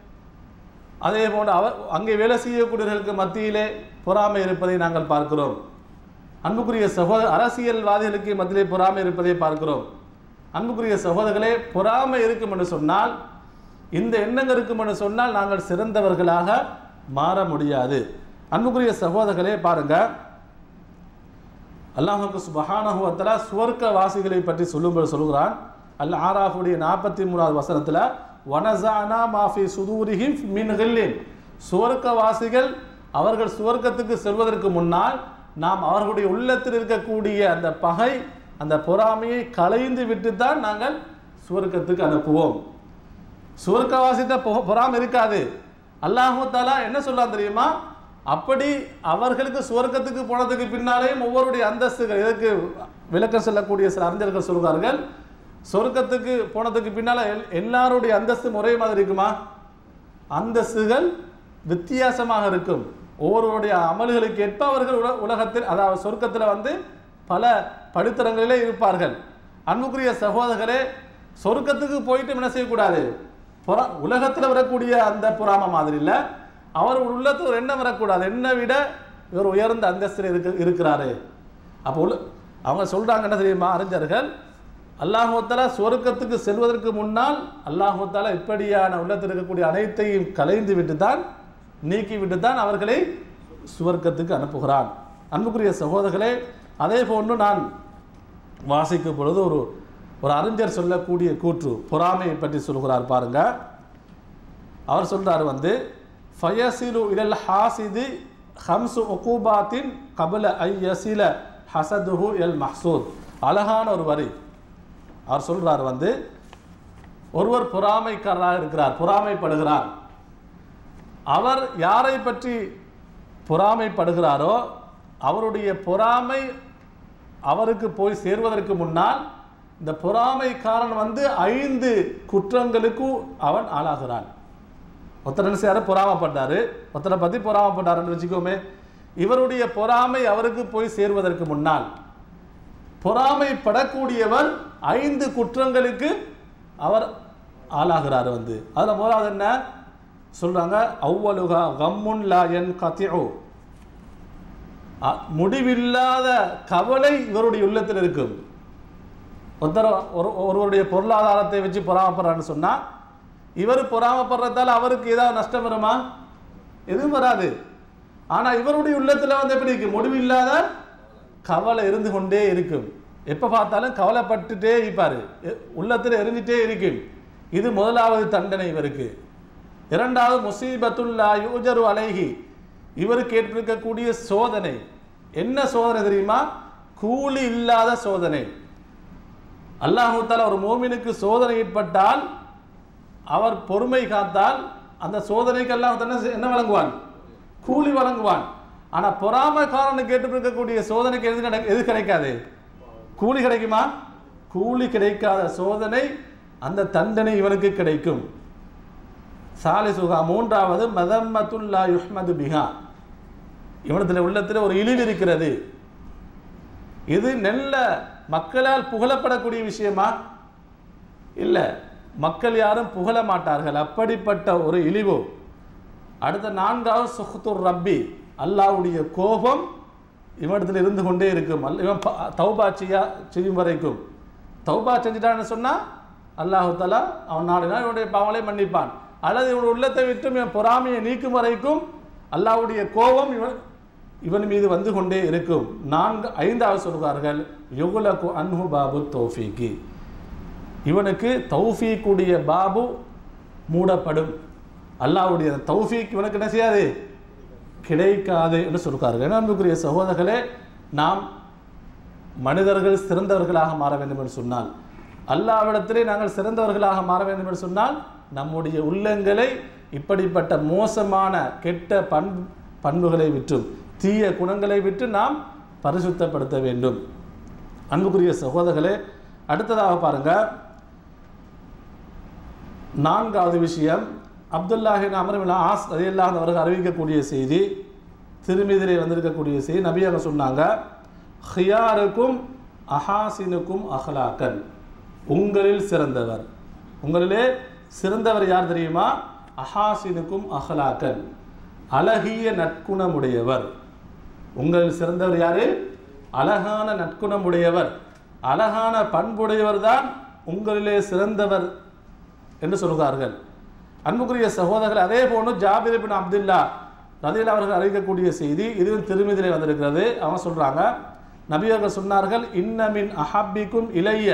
அதே போன்று அவர் அங்கே வேலை செய்யக்கூடியவர்களுக்கு மத்தியிலே பொறாமை இருப்பதை நாங்கள் பார்க்கிறோம் அன்புக்குரிய சகோதர அரசியல்வாதிகளுக்கு மத்தியிலே பொறாமை இருப்பதை பார்க்கிறோம் அன்புக்குரிய சகோதரர்களே பொறாமை இருக்கும் என்று சொன்னால் இந்த எண்ணங்கள் இருக்கும் என்று சொன்னால் நாங்கள் சிறந்தவர்களாக மாற முடியாது அன்புக்குரிய சகோதரர்களே பாருங்க அல்லாஹுக்கு சுபஹானஹு வத்தலா சுவர்க்க வாசிகளை பற்றி சொல்லும்போது சொல்கிறான் அல் ஆராஃபுடைய நாற்பத்தி மூணாவது வசனத்தில் வனசானா மாஃபி சுதூரிஹிம் மின் ஹில்லின் சுவர்க்க வாசிகள் அவர்கள் சுவர்க்கத்துக்கு செல்வதற்கு முன்னால் நாம் அவர்களுடைய உள்ளத்தில் இருக்கக்கூடிய அந்த பகை அந்த பொறாமையை களைந்து விட்டு தான் நாங்கள் சுவர்க்கத்துக்கு அனுப்புவோம் சுவர்க்கவாசிட்ட பொ- பொறாமை இருக்காது அல்லாஹு தாலா என்ன சொல்லலாம் தெரியுமா அப்படி அவர்களுக்கு சுவர்க்கத்துக்கு போனதுக்கு பின்னாலேயும் ஒவ்வொருடைய அந்தஸ்துகள் இதற்கு விளக்கம் சொல்லக்கூடிய சில அறிஞர்கள் சொல்கிறார்கள் சொர்க்கத்துக்கு போனதுக்கு பின்னால எல்- எல்லாருடைய அந்தஸ்து ஒரே மாதிரி இருக்குமா அந்தஸ்துகள் வித்தியாசமாக இருக்கும் ஒவ்வொருவருடைய அமல்களுக்கு ஏற்ப அவர்கள் உல- உலகத்தில் அதாவது சொர்க்கத்தில் வந்து பல படித்தரங்களிலே இருப்பார்கள் அன்புக்குரிய சகோதரர்களே சொர்க்கத்துக்கு போயிட்டு என்ன செய்யக்கூடாது புற உலகத்தில் வரக்கூடிய அந்த புறாம மாதிரி இல்லை அவர் உள்ளத்தில் ஒரு எண்ணம் வரக்கூடாது என்னை விட இவர் உயர்ந்த அந்தஸ்தில் இருக்கு இருக்கிறாரு அப்போ உள்ள அவங்க சொல்றாங்க என்ன தெரியுமா அறிஞர்கள் அல்லாஹுத்தாலா சொர்க்கத்துக்கு செல்வதற்கு முன்னால் அல்லாஹுத்தாலா இப்படியான உள்ளத்தில் இருக்கக்கூடிய அனைத்தையும் கலைந்து விட்டு தான் நீக்கி விட்டு தான் அவர்களை சுவர்க்கத்துக்கு அனுப்புகிறான் அன்புக்குரிய சகோதரர்களே அதே போன்று நான் வாசிக்கும் பொழுது ஒரு ஒரு அறிஞர் சொல்லக்கூடிய கூற்று பொறாமையை பற்றி சொல்கிறார் பாருங்க அவர் சொல்றார் வந்து ஃபயசிலு இலல் ஹாசிதி ஹம்சு உகூபாத்தின் கபல ஐ யசில ஹசதுஹு எல் மஹ்சூத் அழகான ஒரு வரி அவர் சொல்றார் வந்து ஒருவர் பொறாமைக்காரராக இருக்கிறார் பொறாமைப்படுகிறார் அவர் யாரை பற்றி பொறாமைப்படுகிறாரோ அவருடைய பொறாமை அவருக்கு போய் சேர்வதற்கு முன்னால் இந்த பொறாமைக்காரன் வந்து ஐந்து குற்றங்களுக்கு அவன் ஆளாகிறான் ஒருத்தர் என்ன செய்யாரு பொறாமப்பட்டாரு ஒருத்தரை பற்றி பொறாமப்பட்டாருன்னு வச்சுக்கோமே இவருடைய பொறாமை அவருக்கு போய் சேர்வதற்கு முன்னால் பொறாமைப்படக்கூடியவர் ஐந்து குற்றங்களுக்கு அவர் ஆளாகிறார் வந்து அதில் முதலாவது என்ன சொல்றாங்க அவ்வளுகா கம்முன் லா என் கத்தியோ முடிவில்லாத கவலை இவருடைய உள்ளத்தில் இருக்கும் ஒருத்தர் ஒரு ஒருவருடைய பொருளாதாரத்தை வச்சு பொறாமப்படுறான்னு சொன்னா இவர் பொறாமப்படுறதால அவருக்கு ஏதாவது நஷ்டம் வருமா எதுவும் வராது ஆனா இவருடைய உள்ளத்துல வந்து எப்படி இருக்கு முடிவில்லாத கவலை இருந்து கொண்டே இருக்கும் எப்ப பார்த்தாலும் கவலைப்பட்டுட்டே இருப்பாரு எ- உள்ளத்துல எரிஞ்சிட்டே இருக்கும் இது முதலாவது தண்டனை இவருக்கு இரண்டாவது முசீபத்துல்லா யூஜரு அலைஹி இவருக்கு ஏற்பட்டிருக்கக்கூடிய சோதனை என்ன சோதனை தெரியுமா கூலி இல்லாத சோதனை அல்லாஹு தாலா ஒரு மோமினுக்கு சோதனை ஏற்பட்டால் அவர் பொறுமை காத்தால் அந்த சோதனைக்கு அல்லாஹ் என்ன செய்- என்ன வழங்குவான் கூலி வழங்குவான் ஆனா பொறாமைக்காரனுக்கு கேட்டுருக்கக்கூடிய சோதனைக்கு எது கிடை- எது கிடைக்காது கூலி கிடைக்குமா கூலி கிடைக்காத சோதனை அந்த தண்டனை இவனுக்கு கிடைக்கும் சாலிசுகா மூன்றாவது மதம்மத்துல்லா யுஹ்மது பிஹா இவனத்தில் உள்ளத்தில் ஒரு இழிவு இருக்கிறது இது நெல்ல மக்களால் புகழப்படக்கூடிய விஷயமா இல்லை மக்கள் யாரும் புகழ மாட்டார்கள் அப்படிப்பட்ட ஒரு இழிவு அடுத்த நான்காவது சுஹத்துர் ரப்பி அல்லாஹ்வுடைய கோபம் இவனிடத்தில் இருந்து கொண்டே இருக்கும் அல் இவன் ப- தௌபா செய்யா செய்யும் வரைக்கும் தௌபா செஞ்சுட்டான்னு சொன்னால் அல்லாஹு தஆலா அவன் நாடினா இவனுடைய பாவங்களை மன்னிப்பான் அல்லது இவன் உள்ளத்தை விட்டு இவன் பொறாமையை நீக்கும் வரைக்கும் அல்லாஹ்வுடைய கோபம் இவன் இவன் மீது வந்து கொண்டே இருக்கும் நான்கு ஐந்தாவது சொல்கிறார்கள் யுகுலகு அன்ஹு பாபு தௌஃபீகி இவனுக்கு தௌஃபீக்குடைய பாபு மூடப்படும் அல்லாஹ்வுடைய தௌஃபீக் இவனுக்கு என்ன செய்யாது கிடைக்காது என்று சொல்கிறார்கள் ஏன்னா, அன்புக்குரிய சகோதரர்களே நாம் மனிதர்கள் சிறந்தவர்களாக மாற வேண்டும் என்று சொன்னால் அல்லாவிடத்திலே நாங்கள் சிறந்தவர்களாக மாற வேண்டும் என்று சொன்னால் நம்முடைய உள்ளங்களை இப்படிப்பட்ட மோசமான கெட்ட பண் பண்புகளை விற்றும் தீய குணங்களை விட்டு நாம் பரிசுத்தப்படுத்த வேண்டும் அன்புக்குரிய சகோதரர்களே அடுத்ததாக பாருங்க நான்காவது விஷயம் அப்துல்லாஹின் அமரமில் ஆஸ் ரதியல்லாஹ் அவர்கள் அறிவிக்கக்கூடிய செய்தி திருமீதிலே வந்திருக்கக்கூடிய செய்தி நபியாக சொன்னாங்க ஹியாருக்கும் அஹாசினுக்கும் அஹ்லாக்கன் உங்களில் சிறந்தவர் உங்களிலே சிறந்தவர் யார் தெரியுமா அஹாசினுக்கும் அஹ்லாக்கன் அழகிய நற்குணமுடையவர் உங்களில் சிறந்தவர் யாரு அழகான நற்குணமுடையவர் அழகான பண்புடையவர் தான் உங்களிலே சிறந்தவர் என்று சொல்கிறார்கள் அன்புக்குரிய சகோதரர்கள் அதே போன்று ஜாபிர் பின் அப்துல்லா ரதியில் அவர்கள் அறிவிக்கக்கூடிய செய்தி இதுவும் திருமதியிலே வந்திருக்கிறது அவங்க சொல்றாங்க நபி அவர்கள் சொன்னார்கள் இன்னமின் அஹப்பிக்கும் இளைய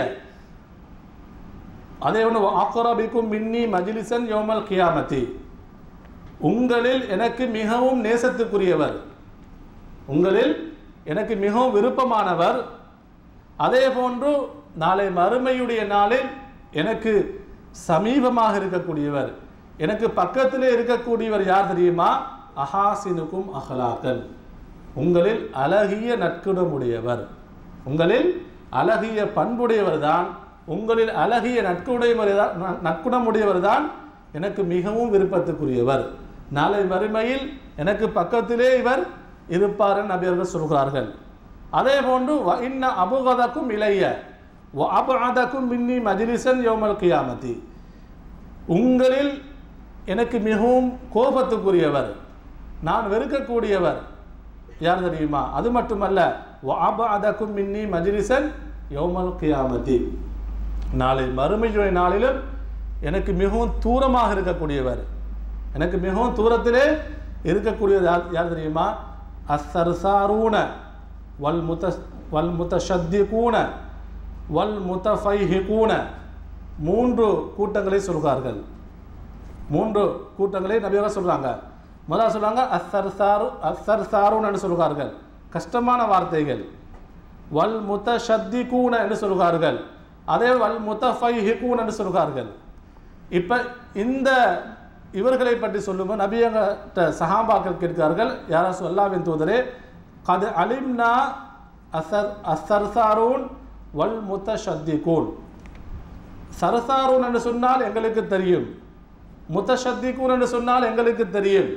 அதே ஒன்று அக்ரபிக்கும் மின்னி மஜ்லிசன் யோமல் கியாமதி உங்களில் எனக்கு மிகவும் நேசத்துக்குரியவர் உங்களில் எனக்கு மிகவும் விருப்பமானவர் அதே போன்று நாளை மறுமையுடைய நாளில் எனக்கு சமீபமாக இருக்கக்கூடியவர் எனக்கு பக்கத்திலே இருக்கக்கூடியவர் யார் தெரியுமா அஹாசினுக்கும் அஹ்லாக்கன் உங்களில் அழகிய நற்குணமுடையவர் உங்களில் அழகிய பண்புடையவர் தான் உங்களில் அழகிய நட்குடையவர் தான் நற்குணமுடையவர் தான் எனக்கு மிகவும் விருப்பத்துக்குரியவர் நாளை மறுமையில் எனக்கு பக்கத்திலே இவர் இருப்பார் என்று நபியர்கள் சொல்கிறார்கள் அதே போன்று வ இன்ன அபுகதக்கும் இளைய வ அபஅதக்கும் மின்னி மஜ்லிசன் யௌமல் கியாமதி உங்களில் எனக்கு மிகவும் கோபத்துக்குரியவர் நான் வெறுக்கக்கூடியவர் யார் தெரியுமா அது மட்டுமல்ல வ அபஅதக்கும் மின்னி மஜ்லிசன் யௌமல் கியாமதி நாளை மறுமையுடைய நாளிலும் எனக்கு மிகவும் தூரமாக இருக்கக்கூடியவர் எனக்கு மிகவும் தூரத்திலே இருக்கக்கூடியவர் யார் யார் தெரியுமா அஸ்ஸர்சாரூன வல் முத வல் முத்தஷத்திகூன வல் முத்தஃபைஹிகூன மூன்று கூட்டங்களை சொல்கிறார்கள் மூன்று கூட்டங்களை நபியாக சொல்றாங்க முதல்ல சொல்றாங்க அஸ்ஸர் சாரு அஸ்ஸர் சாருன் என்று சொல்கிறார்கள் கஷ்டமான வார்த்தைகள் வல் முத்த ஷத்திகூன என்று சொல்கிறார்கள் அதே வல் முத்த ஃபைஹிகூன் என்று சொல்கிறார்கள் இப்போ இந்த இவர்களை பற்றி சொல்லும்போது நபியங்கிட்ட சஹாபாக்கள் கேட்கிறார்கள் யாரா சொல்லாவின் தூதரே கது அலிம்னா அசர் அசர்சாரூன் வல் முத்த ஷத்திகூன் சரசாரூன் என்று சொன்னால் எங்களுக்கு தெரியும் முத்தஷத்திகூன் என்று சொன்னால் எங்களுக்கு தெரியும்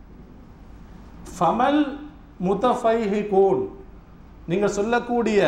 ஃபமல் முத்தஃபைஹிகூன் நீங்கள் சொல்லக்கூடிய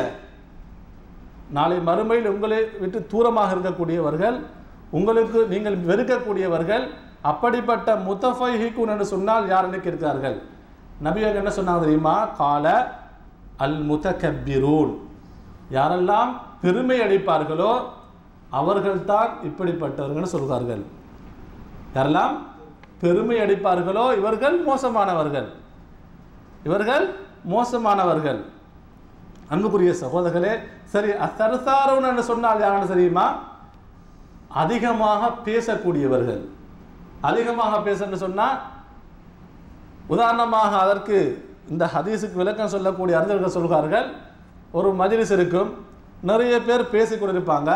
நாளை மறுமையில் உங்களை விட்டு தூரமாக இருக்கக்கூடியவர்கள் உங்களுக்கு நீங்கள் வெறுக்கக்கூடியவர்கள் அப்படிப்பட்ட முத்தஃபைஹிகூன் என்று சொன்னால் யார் என்று கேட்கிறார்கள் நபியாக என்ன சொன்னாங்க தெரியுமா கால அல் முத்தகப்பிரூன் யாரெல்லாம் பெருமை அளிப்பார்களோ அவர்கள்தான் இப்படிப்பட்டவர்கள் சொல்கிறார்கள் யாரெல்லாம் பெருமை அடிப்பார்களோ இவர்கள் மோசமானவர்கள் இவர்கள் மோசமானவர்கள் அன்புக்குரிய சகோதரர்களே சரி அசரசாரவன் என்று சொன்னால் யாருன்னு தெரியுமா அதிகமாக பேசக்கூடியவர்கள் அதிகமாக பேசன்னு சொன்னால் உதாரணமாக அதற்கு இந்த ஹதீஸுக்கு விளக்கம் சொல்லக்கூடிய அறிஞர்கள் சொல்கிறார்கள் ஒரு மஜ்லிஸ் இருக்கும் நிறைய பேர் பேசி கொண்டிருப்பாங்க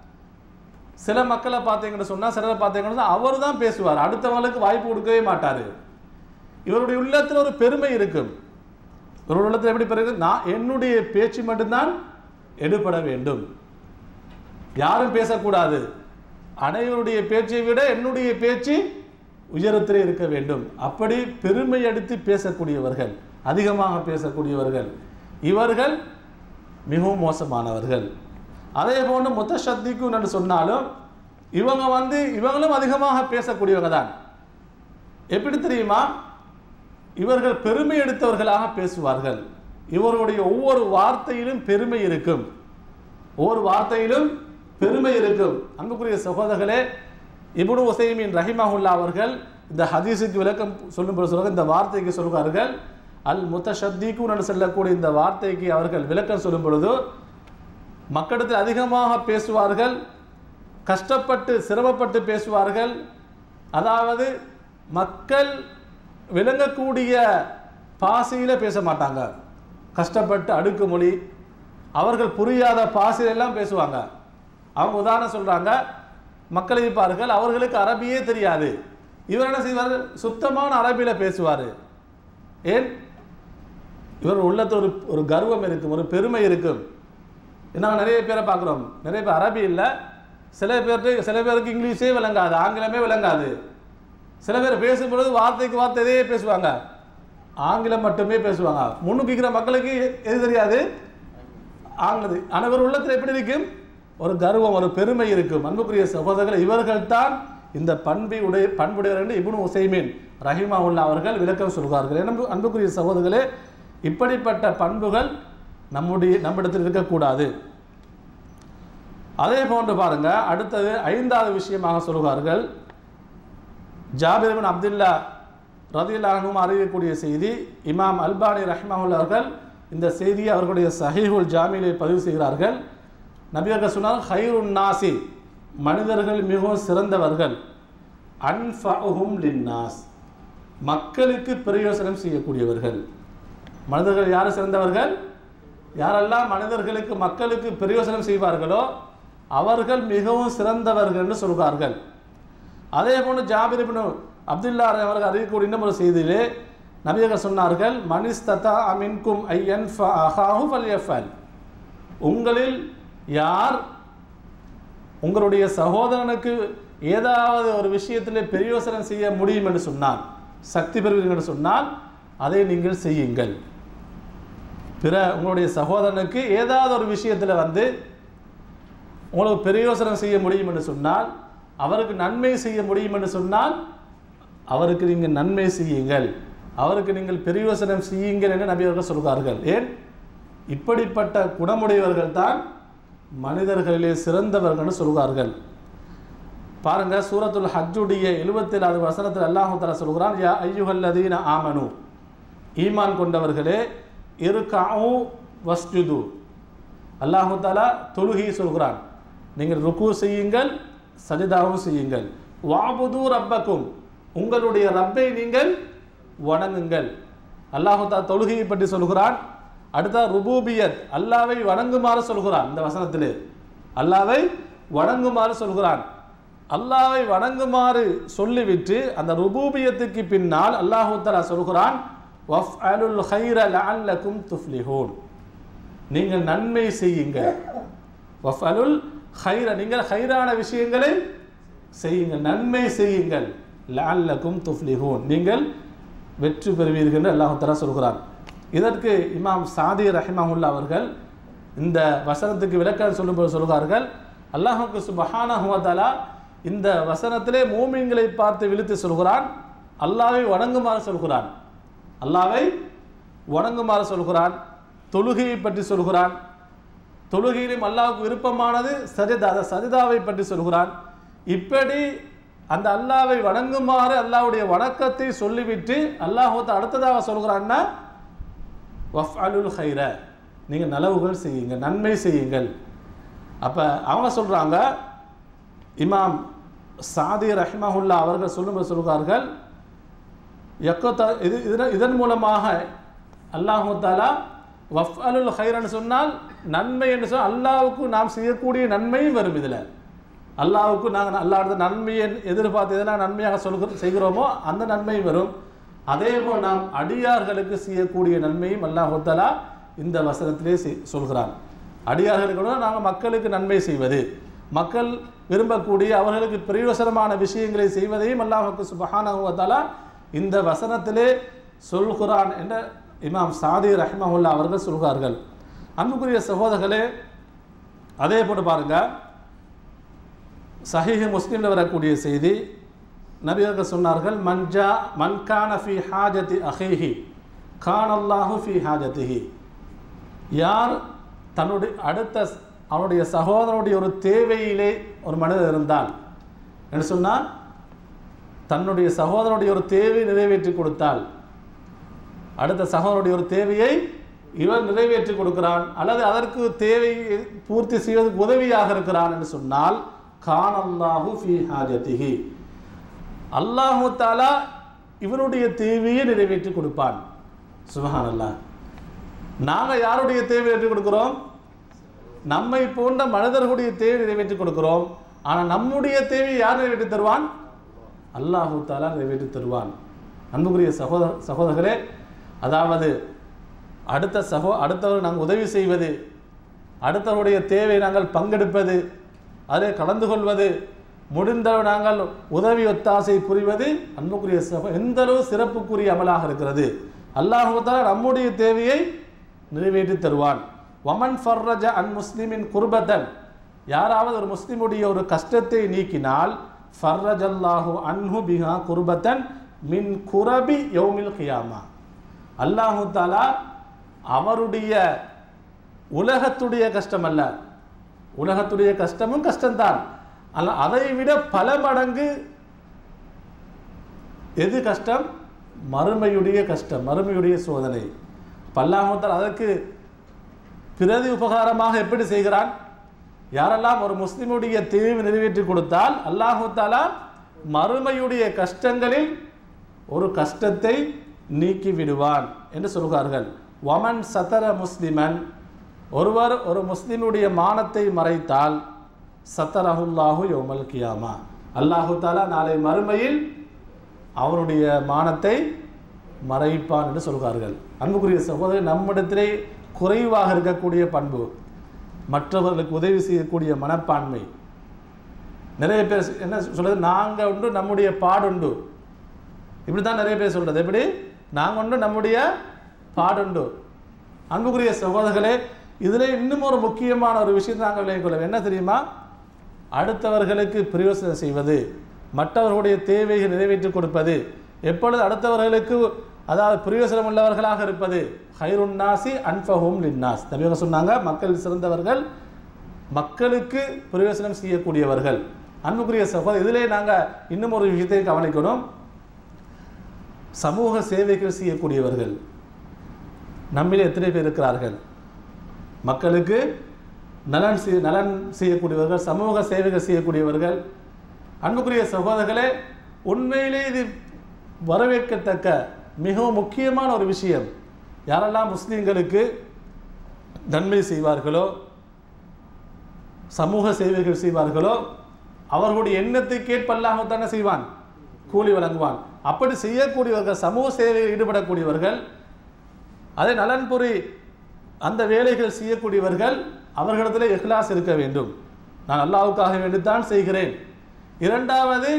சில மக்களை பார்த்தீங்கன்னு சொன்னால் சிலரை பார்த்தீங்கன்னு சொன்னால் அவர் தான் பேசுவார் அடுத்தவங்களுக்கு வாய்ப்பு கொடுக்கவே மாட்டார் இவருடைய உள்ளத்தில் ஒரு பெருமை இருக்கும் இவருடைய உள்ளத்தில் எப்படி பெருமை நான் என்னுடைய பேச்சு மட்டும்தான் எடுபட வேண்டும் யாரும் பேசக்கூடாது அனைவருடைய பேச்சை விட என்னுடைய பேச்சு உயரத்திலே இருக்க வேண்டும் அப்படி பெருமை அடித்து பேசக்கூடியவர்கள் அதிகமாக பேசக்கூடியவர்கள் இவர்கள் மிகவும் மோசமானவர்கள் அதே போன்று மொத்த சக்திக்கும் என்று சொன்னாலும் இவங்க வந்து இவங்களும் அதிகமாக பேசக்கூடியவங்க தான் எப்படி தெரியுமா இவர்கள் பெருமை எடுத்தவர்களாக பேசுவார்கள் இவருடைய ஒவ்வொரு வார்த்தையிலும் பெருமை இருக்கும் ஒவ்வொரு வார்த்தையிலும் பெருமை இருக்கும் அன்புக்குரிய சகோதரர்களே இப்னு உசைமின் ரஹிமஹுல்லா அவர்கள் இந்த ஹதீஸுக்கு விளக்கம் சொல்லும்போது சொல்லுவாங்க இந்த வார்த்தைக்கு சொல்கிறார்கள் அல் முத்தஷத்திக்கும் என்று சொல்லக்கூடிய இந்த வார்த்தைக்கு அவர்கள் விளக்கம் சொல்லும் பொழுது மக்களிடத்தில் அதிகமாக பேசுவார்கள் கஷ்டப்பட்டு சிரமப்பட்டு பேசுவார்கள் அதாவது மக்கள் விளங்கக்கூடிய பாசையில் பேச மாட்டாங்க கஷ்டப்பட்டு அடுக்குமொழி அவர்கள் புரியாத பாசையிலெல்லாம் பேசுவாங்க அவங்க உதாரணம் சொல்கிறாங்க மக்கள் இருப்பார்கள் அவர்களுக்கு அரபியே தெரியாது இவர் என்ன செய்வார் சுத்தமான அரபியில் பேசுவார் ஏன் இவர் உள்ளத்தில் ஒரு ஒரு கர்வம் இருக்கும் ஒரு பெருமை இருக்கும் நாங்கள் நிறைய பேரை பார்க்குறோம் நிறைய பேர் அரபி இல்லை சில பேர்ட்டு சில பேருக்கு இங்கிலீஷே விளங்காது ஆங்கிலமே விளங்காது சில பேர் பேசும்பொழுது வார்த்தைக்கு வார்த்தை இதே பேசுவாங்க ஆங்கிலம் மட்டுமே பேசுவாங்க முன்னுக்கு இருக்கிற மக்களுக்கு எது தெரியாது ஆங்கிலது ஆனால் இவர் உள்ளத்தில் எப்படி இருக்கும் ஒரு கர்வம் ஒரு பெருமை இருக்கும் அன்புக்குரிய சகோதரர்கள் இவர்கள் தான் இந்த பண்பை உடைய பண்புடையவர் என்று இப்னு உசைமீன் ரஹிமா உல்லா அவர்கள் விளக்கம் சொல்கிறார்கள் அன்பு அன்புக்குரிய சகோதரர்களே இப்படிப்பட்ட பண்புகள் நம்முடைய நம்மிடத்தில் இருக்கக்கூடாது அதே போன்று பாருங்க அடுத்தது ஐந்தாவது விஷயமாக சொல்கிறார்கள் ஜாபிர் பின் அப்துல்லா ரதியுல்லாஹனும் அறியக்கூடிய செய்தி இமாம் அல்பானி ரஹ்மஹுல் அவர்கள் இந்த செய்தியை அவர்களுடைய சஹீஹுல் ஜாமியிலே பதிவு செய்கிறார்கள் நபியர்கள் சொன்னால் ஹைருன் நாசி மனிதர்கள் மிகவும் சிறந்தவர்கள் அன்ஃபஹும் லின்னாஸ் மக்களுக்கு பிரயோசனம் செய்யக்கூடியவர்கள் மனிதர்கள் யார் சிறந்தவர்கள் யாரெல்லாம் மனிதர்களுக்கு மக்களுக்கு பிரயோசனம் செய்வார்களோ அவர்கள் மிகவும் சிறந்தவர்கள் என்று சொல்கிறார்கள் அதே போன்று ஜாபிர் இப்னு அப்துல்லா அவர்கள் அறிவிக்கக்கூடிய இன்னும் ஒரு செய்தியிலே நபியர்கள் சொன்னார்கள் மனிஸ்ததா அமின்கும் ஐயன் அஹாஹு ஃபல்யஃபல் உங்களில் யார் உங்களுடைய சகோதரனுக்கு ஏதாவது ஒரு விஷயத்தில் பிரயோசனம் செய்ய முடியும் என்று சொன்னால் சக்தி பெறுவீர்கள் என்று சொன்னால் அதை நீங்கள் செய்யுங்கள் பிற உங்களுடைய சகோதரனுக்கு ஏதாவது ஒரு விஷயத்தில் வந்து உங்களுக்கு பிரயோசனம் செய்ய முடியும் என்று சொன்னால் அவருக்கு நன்மை செய்ய முடியும் என்று சொன்னால் அவருக்கு நீங்கள் நன்மை செய்யுங்கள் அவருக்கு நீங்கள் பிரயோசனம் செய்யுங்கள் என்று நபி அவர்கள் சொல்கிறார்கள் ஏன் இப்படிப்பட்ட குணமுடையவர்கள் தான் மனிதர்களிலே சிறந்தவர்கள்னு சொல்கிறார்கள் பாருங்க சூரத்துல் ஹஜ்ஜுடைய எழுபத்தி ஏழாவது வசனத்தில் அல்லாஹு தஆலா சொல்கிறான் யா ஐயுஹல்லதீன ஆமனு ஈமான் கொண்டவர்களே இருக்காவு வஸ்ஜுது அல்லாஹு தாலா தொழுகை சொல்கிறான் நீங்கள் ருக்கு செய்யுங்கள் சஜிதாவும் செய்யுங்கள் வாபுது ரப்பக்கும் உங்களுடைய ரப்பை நீங்கள் வணங்குங்கள் அல்லாஹு தஆலா தொழுகையை பற்றி சொல்கிறான் அடுத்த ருபூபியத் அல்லாவை வணங்குமாறு சொல்கிறான் இந்த வசனத்திலே அல்லாவை வணங்குமாறு சொல்கிறான் அல்லாவை வணங்குமாறு சொல்லிவிட்டு அந்த ருபூபியத்துக்கு பின்னால் அல்லாஹு தஆலா சொல்கிறான் வஃப் அலுல் ஹைர லஅல்லக்கும் துஃப்லிஹூன் நீங்கள் நன்மை செய்யுங்கள் வஃப் அலுல் ஹைர நீங்கள் ஹைரான விஷயங்களை செய்யுங்கள் நன்மை செய்யுங்கள் லஅல்லக்கும் துஃப்லிஹூன் நீங்கள் வெற்றி பெறுவீர்கள் என்று அல்லாஹு தஆலா சொல்கிறான் இதற்கு இமாம் சாதி ரஹிமஹுல்லா அவர்கள் இந்த வசனத்துக்கு விளக்கம் சொல்லும்போது சொல்கிறார்கள் அல்லாஹுக்கு சுபஹானஹு வ தஆலா இந்த வசனத்திலே மூமின்களை பார்த்து விழித்து சொல்கிறான் அல்லாவை வணங்குமாறு சொல்கிறான் அல்லாவை வணங்குமாறு சொல்கிறான் தொழுகையை பற்றி சொல்கிறான் தொழுகையிலும் அல்லாஹ்வுக்கு விருப்பமானது சஜிதா அந்த சஜிதாவை பற்றி சொல்கிறான் இப்படி அந்த அல்லாவை வணங்குமாறு அல்லாஹ்வுடைய வணக்கத்தை சொல்லிவிட்டு அல்லாஹ் அடுத்ததாக சொல்கிறான்னா வஃப் அலுல் ஹைர நீங்கள் நலவுகள் செய்யுங்க நன்மை செய்யுங்கள் அப்போ அவங்க சொல்கிறாங்க இமாம் சாதி ரஹ்மஹுல்லா அவர்கள் சொல்லும்போது சொல்கிறார்கள் எக்கத்த இது இதன் இதன் மூலமாக அல்லாஹு தாலா வஃப் அலுல் ஹைரன்னு சொன்னால் நன்மை என்று சொன்னால் அல்லாவுக்கு நாம் செய்யக்கூடிய நன்மையும் வரும் இதில் அல்லாவுக்கு நாங்கள் அல்லாஹ் நன்மையை எதிர்பார்த்து எதெல்லாம் நன்மையாக சொல்கிற செய்கிறோமோ அந்த நன்மையும் வரும் அதே போல் நாம் அடியார்களுக்கு செய்யக்கூடிய நன்மையும் அல்லாஹு தாலா இந்த வசனத்திலே செய்- சொல்கிறான் அடியார்களுக்கு கூட நாங்கள் மக்களுக்கு நன்மை செய்வது மக்கள் விரும்பக்கூடிய அவர்களுக்கு பிரயோசனமான விஷயங்களை செய்வதையும் அல்லாஹுக்கு சுபஹானஹு வ தஆலா இந்த வசனத்திலே சொல்கிறான் என்ற இமாம் சாதி ரஹ்மஹுல்லா அவர்கள் சொல்கிறார்கள் அன்புக்குரிய சகோதரர்களே அதே போட்டு பாருங்க சஹீஹ் முஸ்லீமில் வரக்கூடிய செய்தி நபியர்கள் சொன்னார்கள் மன்ஜா மன்கான ஃபி ஹாஜதி அஹீஹி கான் அல்லாஹு ஃபி ஹாஜதிஹி யார் தன்னுடைய அடுத்த ஸ்- அவனுடைய சகோதரனுடைய ஒரு தேவையிலே ஒரு மனிதர் இருந்தால் என்று சொன்னால் தன்னுடைய சகோதரனுடைய ஒரு தேவையை நிறைவேற்றி கொடுத்தால் அடுத்த சகோதரனுடைய ஒரு தேவையை இவன் நிறைவேற்றி கொடுக்கிறான் அல்லது அதற்கு தேவையை பூர்த்தி செய்வதற்கு உதவியாக இருக்கிறான் என்று சொன்னால் கான் அல்லாஹு ஃபி ஹாஜதிஹி அல்லாஹு தாலா இவனுடைய தேவையை நிறைவேற்றி கொடுப்பான் சுபஹான் அல்லாஹ் நாங்கள் யாருடைய தேவை நிறைவேற்றி கொடுக்கிறோம் நம்மை போன்ற மனிதர்களுடைய தேவை நிறைவேற்றி கொடுக்கிறோம் ஆனால் நம்முடைய தேவையை யார் நிறைவேற்றி தருவான் அல்லாஹு தாலா நிறைவேற்றி தருவான் அன்புக்குரிய சகோதர சகோதரர்களே அதாவது அடுத்த சகோ அடுத்தவர் நாங்கள் உதவி செய்வது அடுத்தவருடைய தேவை நாங்கள் பங்கெடுப்பது அதில் கலந்து கொள்வது முடிந்தளவு நாங்கள் உதவி ஒத்தாசை புரிவது அன்புக்குரிய சகோ எந்த அளவு சிறப்புக்குரிய அமலாக இருக்கிறது அல்லாஹு தாலா நம்முடைய தேவையை நிறைவேற்றி தருவான் வமன் ஃபர்ரஜ அன் முஸ்லிமின் குர்பத்தன் யாராவது ஒரு முஸ்லிமுடைய ஒரு கஷ்டத்தை நீக்கினால் ஃபர்ரஜ் அல்லாஹு அன்ஹு பிஹா குர்பத்தன் மின் குரபி யௌமில் கியாமா அல்லாஹு தாலா அவருடைய உலகத்துடைய கஷ்டம் அல்ல உலகத்துடைய கஷ்டமும் கஷ்டம்தான் அல்ல அதை விட பல மடங்கு எது கஷ்டம் மறுமையுடைய கஷ்டம் மறுமையுடைய சோதனை பல்லாமத்தால் அதற்கு பிரதி உபகாரமாக எப்படி செய்கிறான் யாரெல்லாம் ஒரு முஸ்லிமுடைய தேவை நிறைவேற்றி கொடுத்தால் அல்லாஹு தாலா மறுமையுடைய கஷ்டங்களில் ஒரு கஷ்டத்தை நீக்கி விடுவான் என்று சொல்கிறார்கள் வமன் சதர முஸ்லிமன் ஒருவர் ஒரு முஸ்லிமுடைய மானத்தை மறைத்தால் சத்தரஹுல்லாஹு யோமல் கியாமா அல்லாஹு தாலா நாளை மறுமையில் அவனுடைய மானத்தை மறைப்பான் என்று சொல்கிறார்கள் அன்புக்குரிய சகோதரி நம்மிடத்திலே குறைவாக இருக்கக்கூடிய பண்பு மற்றவர்களுக்கு உதவி செய்யக்கூடிய மனப்பான்மை நிறைய பேர் என்ன சொல்றது நாங்கள் உண்டு நம்முடைய பாடுண்டு இப்படி தான் நிறைய பேர் சொல்றது எப்படி நாங்கள் உண்டு நம்முடைய பாடுண்டு அன்புக்குரிய சகோதரர்களே இதில் இன்னும் ஒரு முக்கியமான ஒரு விஷயத்தை நாங்கள் விளங்கிக் கொள்ள என்ன தெரியுமா அடுத்தவர்களுக்கு பிரயோசனம் செய்வது மற்றவர்களுடைய தேவையை நிறைவேற்றி கொடுப்பது எப்பொழுது அடுத்தவர்களுக்கு அதாவது பிரயோசனம் உள்ளவர்களாக இருப்பது ஹைருன்னாசி அன்ஃபஹும் லின்னாஸ் நபியாக சொன்னாங்க மக்கள் சிறந்தவர்கள் மக்களுக்கு பிரயோசனம் செய்யக்கூடியவர்கள் அன்புக்குரிய சகோதரர் இதிலே நாங்கள் இன்னும் ஒரு விஷயத்தை கவனிக்கணும் சமூக சேவைகள் செய்யக்கூடியவர்கள் நம்மில் எத்தனை பேர் இருக்கிறார்கள் மக்களுக்கு நலன் செய் நலன் செய்யக்கூடியவர்கள் சமூக சேவைகள் செய்யக்கூடியவர்கள் அன்புக்குரிய சகோதரர்களே உண்மையிலே இது வரவேற்கத்தக்க மிகவும் முக்கியமான ஒரு விஷயம் யாரெல்லாம் முஸ்லீம்களுக்கு நன்மை செய்வார்களோ சமூக சேவைகள் செய்வார்களோ அவர்களுடைய எண்ணத்துக்கேற்ப அல்லாஹ் தானே செய்வான் கூலி வழங்குவான் அப்படி செய்யக்கூடியவர்கள் சமூக சேவையில் ஈடுபடக்கூடியவர்கள் அதே நலன்புரி அந்த வேலைகள் செய்யக்கூடியவர்கள் அவர்களிடத்தில் இஹ்லாஸ் இருக்க வேண்டும் நான் அல்லாஹ்வுக்காக வேண்டித்தான் செய்கிறேன் இரண்டாவது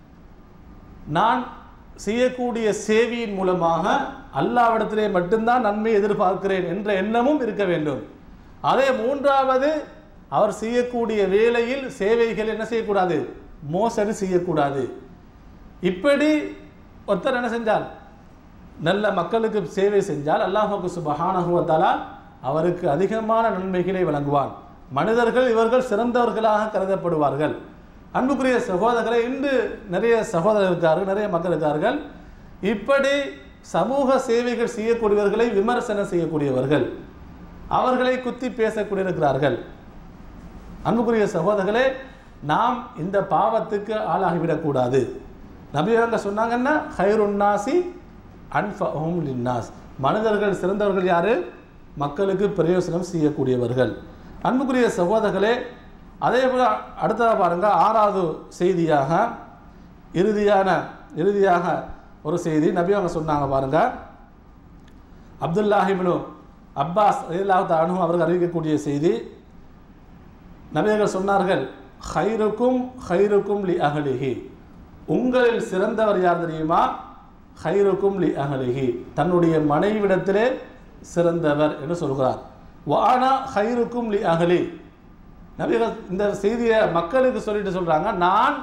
நான் செய்யக்கூடிய சேவையின் மூலமாக அல்லாவிடத்திலே மட்டும்தான் நன்மை எதிர்பார்க்கிறேன் என்ற எண்ணமும் இருக்க வேண்டும் அதே மூன்றாவது அவர் செய்யக்கூடிய வேலையில் சேவைகள் என்ன செய்யக்கூடாது மோசடி செய்யக்கூடாது இப்படி ஒருத்தர் என்ன செஞ்சால் நல்ல மக்களுக்கு சேவை செஞ்சால் அல்லாஹுக்கு சுபஹானஹு வ தஆலா அவருக்கு அதிகமான நன்மைகளை வழங்குவான் மனிதர்கள் இவர்கள் சிறந்தவர்களாக கருதப்படுவார்கள் அன்புக்குரிய சகோதரர்களை இன்று நிறைய சகோதரர் இருக்கார்கள் நிறைய மக்கள் இருக்கார்கள் இப்படி சமூக சேவைகள் செய்யக்கூடியவர்களை விமர்சனம் செய்யக்கூடியவர்கள் அவர்களை குத்தி பேசக்கூடிய இருக்கிறார்கள் அன்புக்குரிய சகோதரர்களே நாம் இந்த பாவத்துக்கு ஆளாகிவிடக்கூடாது நபி அவங்க சொன்னாங்கன்னா ஹைருன்னாசி அன்ஃபஹும் லின்னாஸ் மனிதர்கள் சிறந்தவர்கள் யாரு மக்களுக்கு பிரயோசனம் செய்யக்கூடியவர்கள் அன்புக்குரிய சகோதரர்களே அதே போல அடுத்ததாக பாருங்க ஆறாவது செய்தியாக இறுதியான இறுதியாக ஒரு செய்தி நபி அவங்க சொன்னாங்க பாருங்க அப்துல்லாஹிபினு அப்பாஸ் ரலியல்லாஹு அனு அவர்கள் அறிவிக்கக்கூடிய செய்தி நபியர்கள் சொன்னார்கள் ஹைருக்கும் ஹைருக்கும் லி அகலிஹி உங்களில் சிறந்தவர் யார் தெரியுமா ஹைருக்கும் லி அகலிஹி தன்னுடைய மனைவிடத்திலே சிறந்தவர் என்று சொல்கிறார் வானா ஹைருக்கும் லி அகலி நபிகள் இந்த செய்தியை மக்களுக்கு சொல்லிட்டு சொல்றாங்க நான்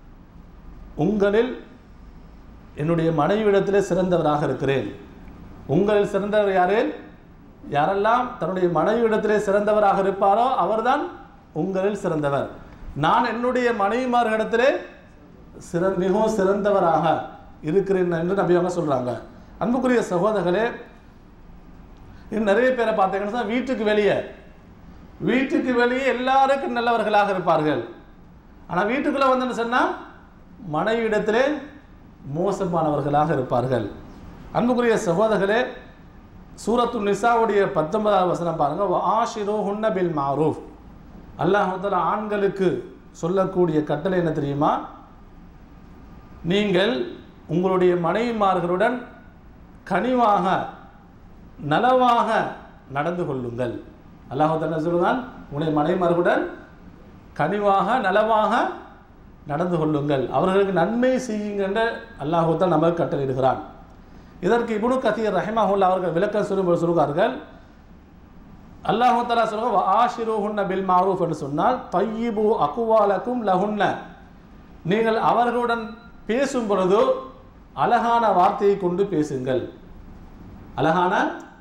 உங்களில் என்னுடைய மனைவிடத்திலே சிறந்தவராக இருக்கிறேன் உங்களில் சிறந்தவர் யாரு யாரெல்லாம் தன்னுடைய மனைவிடத்திலே சிறந்தவராக இருப்பாரோ அவர்தான் உங்களில் சிறந்தவர் நான் என்னுடைய மனைவிமார்களிடத்திலே சிற மிகவும் சிறந்தவராக இருக்கிறேன் என்று நபி அவங்க சொல்றாங்க அன்புக்குரிய சகோதரர்களே இன்னும் நிறைய பேரை பார்த்தீங்கன்னா சொன்னா வீட்டுக்கு வெளியே வீட்டுக்கு வெளியே எல்லாருக்கும் நல்லவர்களாக இருப்பார்கள் ஆனால் வீட்டுக்குள்ளே வந்து சொன்னால் மனைவிடத்திலே மோசமானவர்களாக இருப்பார்கள் அன்புக்குரிய சகோதரர்களே சூரத்து நிசாவுடைய பத்தொன்பதாவது வசனம் பாருங்க ஆஷிரோ ஹுன்ன பில் மாரூஃப் அல்லாஹால ஆண்களுக்கு சொல்லக்கூடிய கட்டளை என்ன தெரியுமா நீங்கள் உங்களுடைய மனைவிமார்களுடன் கனிவாக நலவாக நடந்து கொள்ளுங்கள் அல்லாஹால என்ன சொல்லுவான் உங்களுடைய மனைவிமார்களுடன் கனிவாக நலவாக நடந்து கொள்ளுங்கள் அவர்களுக்கு நன்மை செய்யுங்கன்ற அல்லாஹூத்தான் நமக்கு கட்டளையிடுகிறான் இதற்கு இப்னு கதீர் ரஹிமஹுல்லா அவர்கள் விளக்கம் சொல்லும்போது சொல்கிறார்கள் அல்லாஹு தலா சொல்லுங்க ஆஷிருஹுன்ன பில் மாரூஃப் என்று சொன்னால் தையிபு அக்குவாலக்கும் லஹுன்ன நீங்கள் அவர்களுடன் பேசும் பொழுது அழகான வார்த்தையை கொண்டு பேசுங்கள் அழகான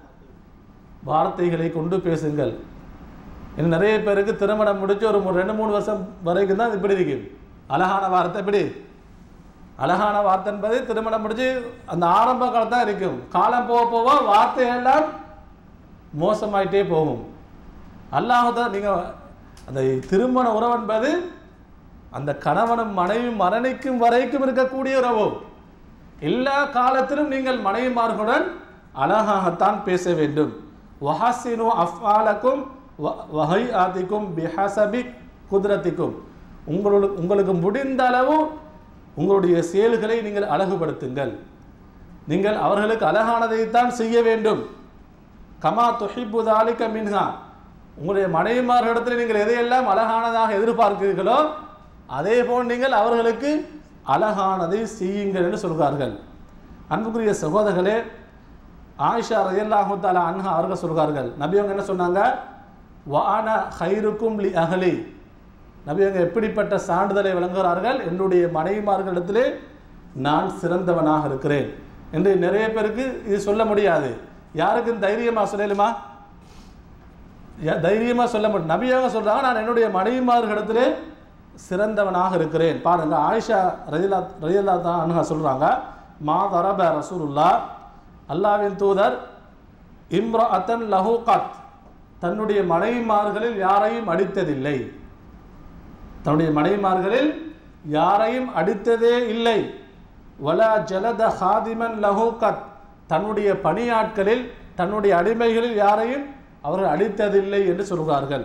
வார்த்தைகளை கொண்டு பேசுங்கள் இன்னும் நிறைய பேருக்கு திருமணம் முடிச்சு ஒரு மூ- ரெண்டு மூணு வருஷம் வரைக்கும் தான் இப்படி இருக்கு அழகான வார்த்தை எப்படி அழகான வார்த்தை என்பது திருமணம் முடிச்சு அந்த ஆரம்ப காலம் தான் இருக்கும் காலம் போக போக வார்த்தையெல்லாம் மோசமாயிட்டே போகும் அல்லாஹதான் நீங்கள் அந்த திருமண உறவு என்பது அந்த கணவனும் மனைவி மரணிக்கும் வரைக்கும் இருக்கக்கூடிய உறவு எல்லா காலத்திலும் நீங்கள் மனைவிமார்களுடன் அழகாகத்தான் பேச வேண்டும் வஹசினு அஃபாலக்கும் வஹை ஆதிக்கும் பிஹசபி குதிரத்திக்கும் உங்களுக்கு உங்களுக்கு முடிந்த அளவு உங்களுடைய செயல்களை நீங்கள் அழகுபடுத்துங்கள் நீங்கள் அவர்களுக்கு அழகானதைத்தான் செய்ய வேண்டும் கமா துஹிப்பு தாலிக மின்ஹா உங்களுடைய மனைவிமார்களிடத்தில் நீங்கள் எதையெல்லாம் அழகானதாக எதிர்பார்க்கிறீர்களோ அதே போல் நீங்கள் அவர்களுக்கு அழகானதை செய்யுங்கள் என்று சொல்கிறார்கள் அன்புக்குரிய சகோதரர்களே ஆயிஷா ரயல்லாஹு தாலா அன்ஹா அவர்கள் சொல்கிறார்கள் நபி அவங்க என்ன சொன்னாங்க வான ஹைருக்கும் லி அகலி நபி அவங்க எப்படிப்பட்ட சான்றிதழை வழங்குகிறார்கள் என்னுடைய மனைவிமார்களிடத்திலே நான் சிறந்தவனாக இருக்கிறேன் என்று நிறைய பேருக்கு இது சொல்ல முடியாது யாருக்கும் தைரியமா சொல்லலுமா தைரியமாக சொல்ல முடியும் நபியாக சொல்கிறாங்க நான் என்னுடைய மனைவிமார்களிடத்திலே சிறந்தவனாக இருக்கிறேன் பாருங்க ஆயிஷா ரஜிலா ரஜிலா தான் அனுகா சொல்கிறாங்க மா தரப ரசூலுல்லா அல்லாவின் தூதர் இம்ரா அத்தன் லஹூகாத் தன்னுடைய மனைவிமார்களில் யாரையும் அடித்ததில்லை தன்னுடைய மனைவிமார்களில் யாரையும் அடித்ததே இல்லை வலா ஜலத ஹாதிமன் லஹூகத் தன்னுடைய பணியாட்களில் தன்னுடைய அடிமைகளில் யாரையும் அவர்கள் அடித்ததில்லை என்று சொல்கிறார்கள்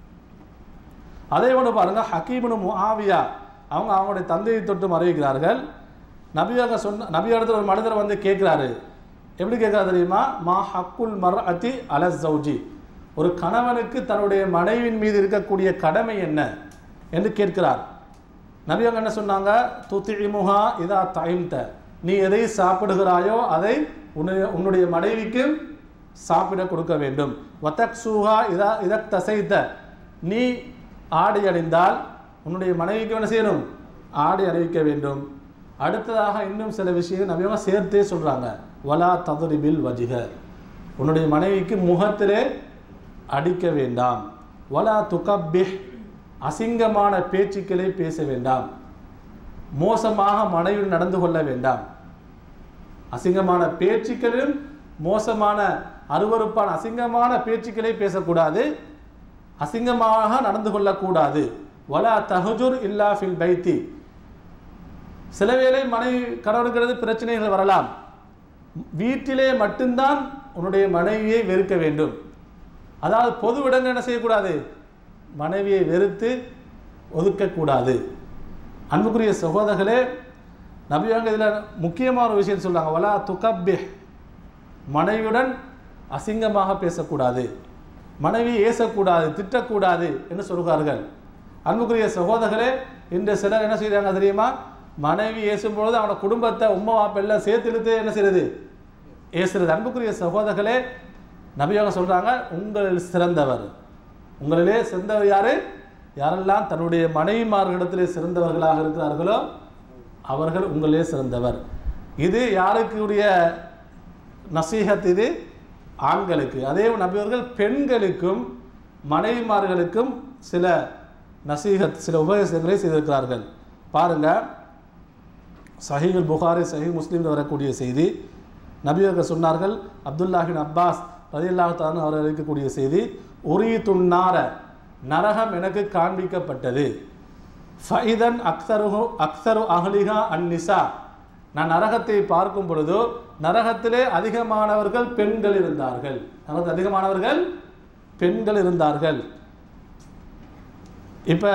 அதே ஒன்று பாருங்க ஹக்கீமுனு முஆவியா அவங்க அவங்களுடைய தந்தையை தொட்டு அறிவிக்கிறார்கள் நபியாக சொன்ன நபியிடத்தில் ஒரு மனிதர் வந்து கேட்குறாரு எப்படி கேட்குறாரு தெரியுமா மா ஹக்குல் மர் அதி அல ஜவுஜி ஒரு கணவனுக்கு தன்னுடைய மனைவியின் மீது இருக்கக்கூடிய கடமை என்ன என்று கேட்கிறார் நபியாக என்ன சொன்னாங்க துத்திமுகா இதா தாய்ந்த நீ எதை சாப்பிடுகிறாயோ அதை உன்னுடைய உன்னுடைய மனைவிக்கு சாப்பிட கொடுக்க வேண்டும் வத்தக் சூஹா இதா இதக் தசைத்த நீ ஆடை அணிந்தால் உன்னுடைய மனைவிக்கு என்ன செய்யணும் ஆடை அணிவிக்க வேண்டும் அடுத்ததாக இன்னும் சில விஷயம் நபியாக சேர்த்தே சொல்கிறாங்க வலா ததுரிபில் வஜிக உன்னுடைய மனைவிக்கு முகத்திலே அடிக்க வேண்டாம் வலா துகப்பிஹ் அசிங்கமான பேச்சுக்களை பேச வேண்டாம் மோசமாக மனைவியில் நடந்து கொள்ள வேண்டாம் அசிங்கமான பேச்சுக்களிலும் மோசமான அருவருப்பான அசிங்கமான பேச்சுக்களை பேசக்கூடாது அசிங்கமாக நடந்து கொள்ளக்கூடாது வலா தஹஜுர் இல்லா ஃபில் பைத்தி சில வேளை மனைவி கணவனுக்கிறது பிரச்சனைகள் வரலாம் வீட்டிலே மட்டும்தான் உன்னுடைய மனைவியை வெறுக்க வேண்டும் அதாவது பொது இடங்கள் என்ன செய்யக்கூடாது மனைவியை வெறுத்து ஒதுக்கக்கூடாது அன்புக்குரிய சகோதரர்களே நபியாங்க இதில் முக்கியமான ஒரு விஷயம் சொல்றாங்க வலா துகப்பி மனைவியுடன் அசிங்கமாக பேசக்கூடாது மனைவி ஏசக்கூடாது திட்டக்கூடாது என்று சொல்கிறார்கள் அன்புக்குரிய சகோதரர்களே இன்று சிலர் என்ன செய்கிறாங்க தெரியுமா மனைவி ஏசும்பொழுது அவனோட குடும்பத்தை உம்மா வாப்பெல்லாம் சேர்த்து இழுத்து என்ன செய்யறது ஏசுறது அன்புக்குரிய சகோதரர்களே நபியாக சொல்றாங்க உங்களில் சிறந்தவர் உங்களிலே சிறந்தவர் யாரு யாரெல்லாம் தன்னுடைய மனைவிமார்களிடத்திலே சிறந்தவர்களாக இருக்கிறார்களோ அவர்கள் உங்களிலே சிறந்தவர் இது யாருக்குரிய நசீகத் இது ஆண்களுக்கு அதே நபியவர்கள் பெண்களுக்கும் மனைவிமார்களுக்கும் சில நசீகத் சில உபதேசங்களை செய்திருக்கிறார்கள் பாருங்க சஹீல் புகாரி சஹீஹ் முஸ்லீமில் வரக்கூடிய செய்தி நபியர்கள் சொன்னார்கள் அப்துல்லாஹின் அப்பாஸ் ரதியல்லாஹு தான் அவர் இருக்கக்கூடிய செய்தி உரி துன்னார நரகம் எனக்கு காண்பிக்கப்பட்டது ஃபைதன் அக்சருஹு அக்சரு அஹ்லிஹா அந்நிசா நான் நரகத்தை பார்க்கும் பொழுது நரகத்திலே அதிகமானவர்கள் பெண்கள் இருந்தார்கள் நரகத்தில் அதிகமானவர்கள் பெண்கள் இருந்தார்கள் இப்போ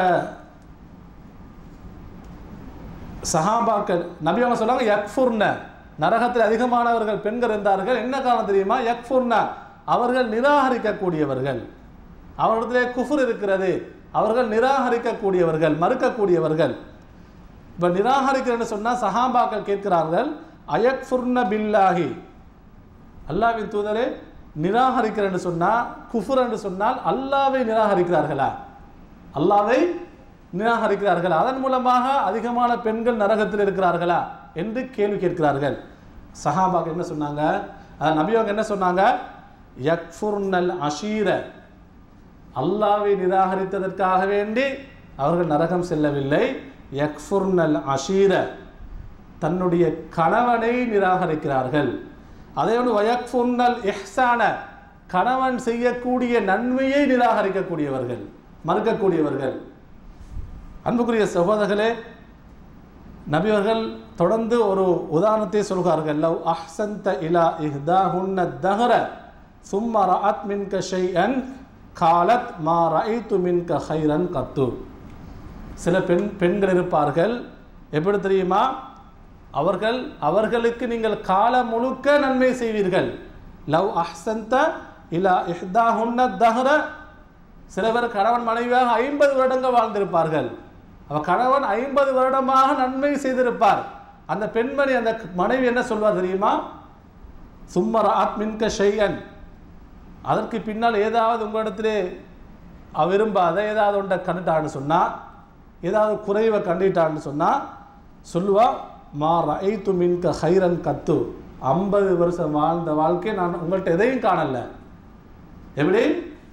சஹாபாக்கள் நபி அவங்க சொன்னாங்க யக்ஃபுர்ன நரகத்தில் அதிகமானவர்கள் பெண்கள் இருந்தார்கள் என்ன காரணம் தெரியுமா யக்ஃபுர்ன அவர்கள் நிராகரிக்கக்கூடியவர்கள் அவர்களிடத்திலே குஃபுர் இருக்கிறது அவர்கள் நிராகரிக்கக்கூடியவர்கள் மறுக்கக்கூடியவர்கள் இப்போ நிராகரிக்கிறேன்னு சொன்னால் சஹாபாக்கள் கேட்கிறார்கள் அயக்ஃபுர்ன பில்லாஹி அல்லாவின் தூதரே நிராகரிக்கிறேன்னு சொன்னால் குஃபுர் என்று சொன்னால் அல்லாவை நிராகரிக்கிறார்களா அல்லாவை நிராகரிக்கிறார்கள் அதன் மூலமாக அதிகமான பெண்கள் நரகத்தில் இருக்கிறார்களா என்று கேள்வி கேட்கிறார்கள் சஹாபாக்கள் என்ன சொன்னாங்க அஹ் நபியவங்க என்ன சொன்னாங்க யக்ஃபுர்னல் அஷீர அல்லாவை நிராகரித்ததற்காக வேண்டி அவர்கள் நரகம் செல்லவில்லை யக்ஃபுர்னல் அஷீர தன்னுடைய கணவனை நிராகரிக்கிறார்கள் அதே ஒன்று வயக்ஃபுர்னல் இஹ்சான கணவன் செய்யக்கூடிய நன்மையை நிராகரிக்கக்கூடியவர்கள் மறுக்கக்கூடியவர்கள் அன்புக்குரிய சகோதரர்களே நபியவர்கள் தொடர்ந்து ஒரு உதாரணத்தை சொல்கிறார்கள் லவ் அஹ்சந்த இலா இஹ்தாஹுன்ன தஹர சும்ம ரஅத் மின்க ஷைஅன் காலத் மா ரஐத்து மின்க ஹைரன் கத்து சில பெண் பெண்கள் இருப்பார்கள் எப்படி தெரியுமா அவர்கள் அவர்களுக்கு நீங்கள் காலம் முழுக்க நன்மை செய்வீர்கள் லவ் அஹ்சந்த இலா இஹ்தாஹுன்ன தஹர சில பேர் கணவன் மனைவியாக ஐம்பது வருடங்கள் வாழ்ந்திருப்பார்கள் அவ கணவன் ஐம்பது வருடமாக நன்மை செய்திருப்பார் அந்த பெண்மணி அந்த மனைவி என்ன சொல்வார் தெரியுமா சும்மர ஆத்மின்க ஷையன் அதற்கு பின்னால் ஏதாவது உங்களிடத்திலே அவ விரும்பாத ஏதாவது ஒன்றை கண்டுட்டான்னு சொன்னால் ஏதாவது குறைவை கண்டிட்டான்னு சொன்னால் சொல்லுவா மா ரைத்து மின்க ஹைரன் கத்து ஐம்பது வருஷம் வாழ்ந்த வாழ்க்கை நான் உங்கள்கிட்ட எதையும் காணல எப்படி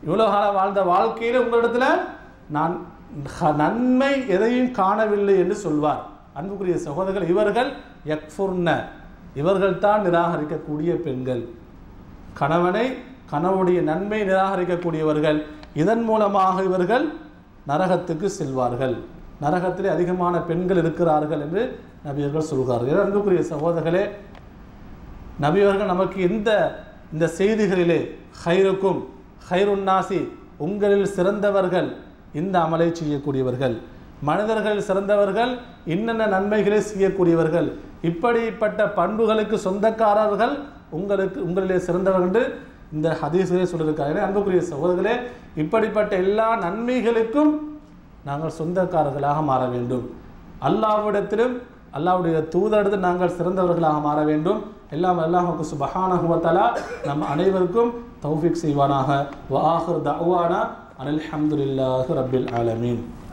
இவ்வளோ காலம் வாழ்ந்த வாழ்க்கையில் உங்களிடத்துல நான் ஹ- நன்மை எதையும் காணவில்லை என்று சொல்வார் அன்புக்குரிய சகோதரர்கள் இவர்கள் யக்ஃபுர்ன இவர்கள் தான் நிராகரிக்கக்கூடிய பெண்கள் கணவனை கணவனுடைய நன்மை நிராகரிக்கக்கூடியவர்கள் இதன் மூலமாக இவர்கள் நரகத்துக்கு செல்வார்கள் நரகத்திலே அதிகமான பெண்கள் இருக்கிறார்கள் என்று நபியர்கள் சொல்கிறார்கள் அன்புக்குரிய சகோதரர்களே நபியவர்கள் நமக்கு எந்த இந்த செய்திகளிலே ஹைருக்கும் ஹைருன்னாசி உங்களில் சிறந்தவர்கள் இந்த அமலை செய்யக்கூடியவர்கள் மனிதர்கள் சிறந்தவர்கள் இன்னென்ன நன்மைகளை செய்யக்கூடியவர்கள் இப்படிப்பட்ட பண்புகளுக்கு சொந்தக்காரர்கள் உங்களுக்கு உங்களிலே சிறந்தவர்கள் என்று இந்த ஹதீஸிலே சொல்லியிருக்காங்க அன்புக்குரிய சகோதரர்களே இப்படிப்பட்ட எல்லா நன்மைகளுக்கும் நாங்கள் சொந்தக்காரர்களாக மாற வேண்டும் அல்லாஹ்விடத்திலும் அல்லாஹ்வுடைய தூதரிடத்தில் நாங்கள் சிறந்தவர்களாக மாற வேண்டும் எல்லாம் அல்லாஹுக்கு சுபஹானஹு வ தஆலா நம் அனைவருக்கும் தௌஃபீக் செய்வானாக வ ஆஹிர் தஅவானா அனில் ஹம்துலில்லாஹி ரப்பில் ஆலமீன்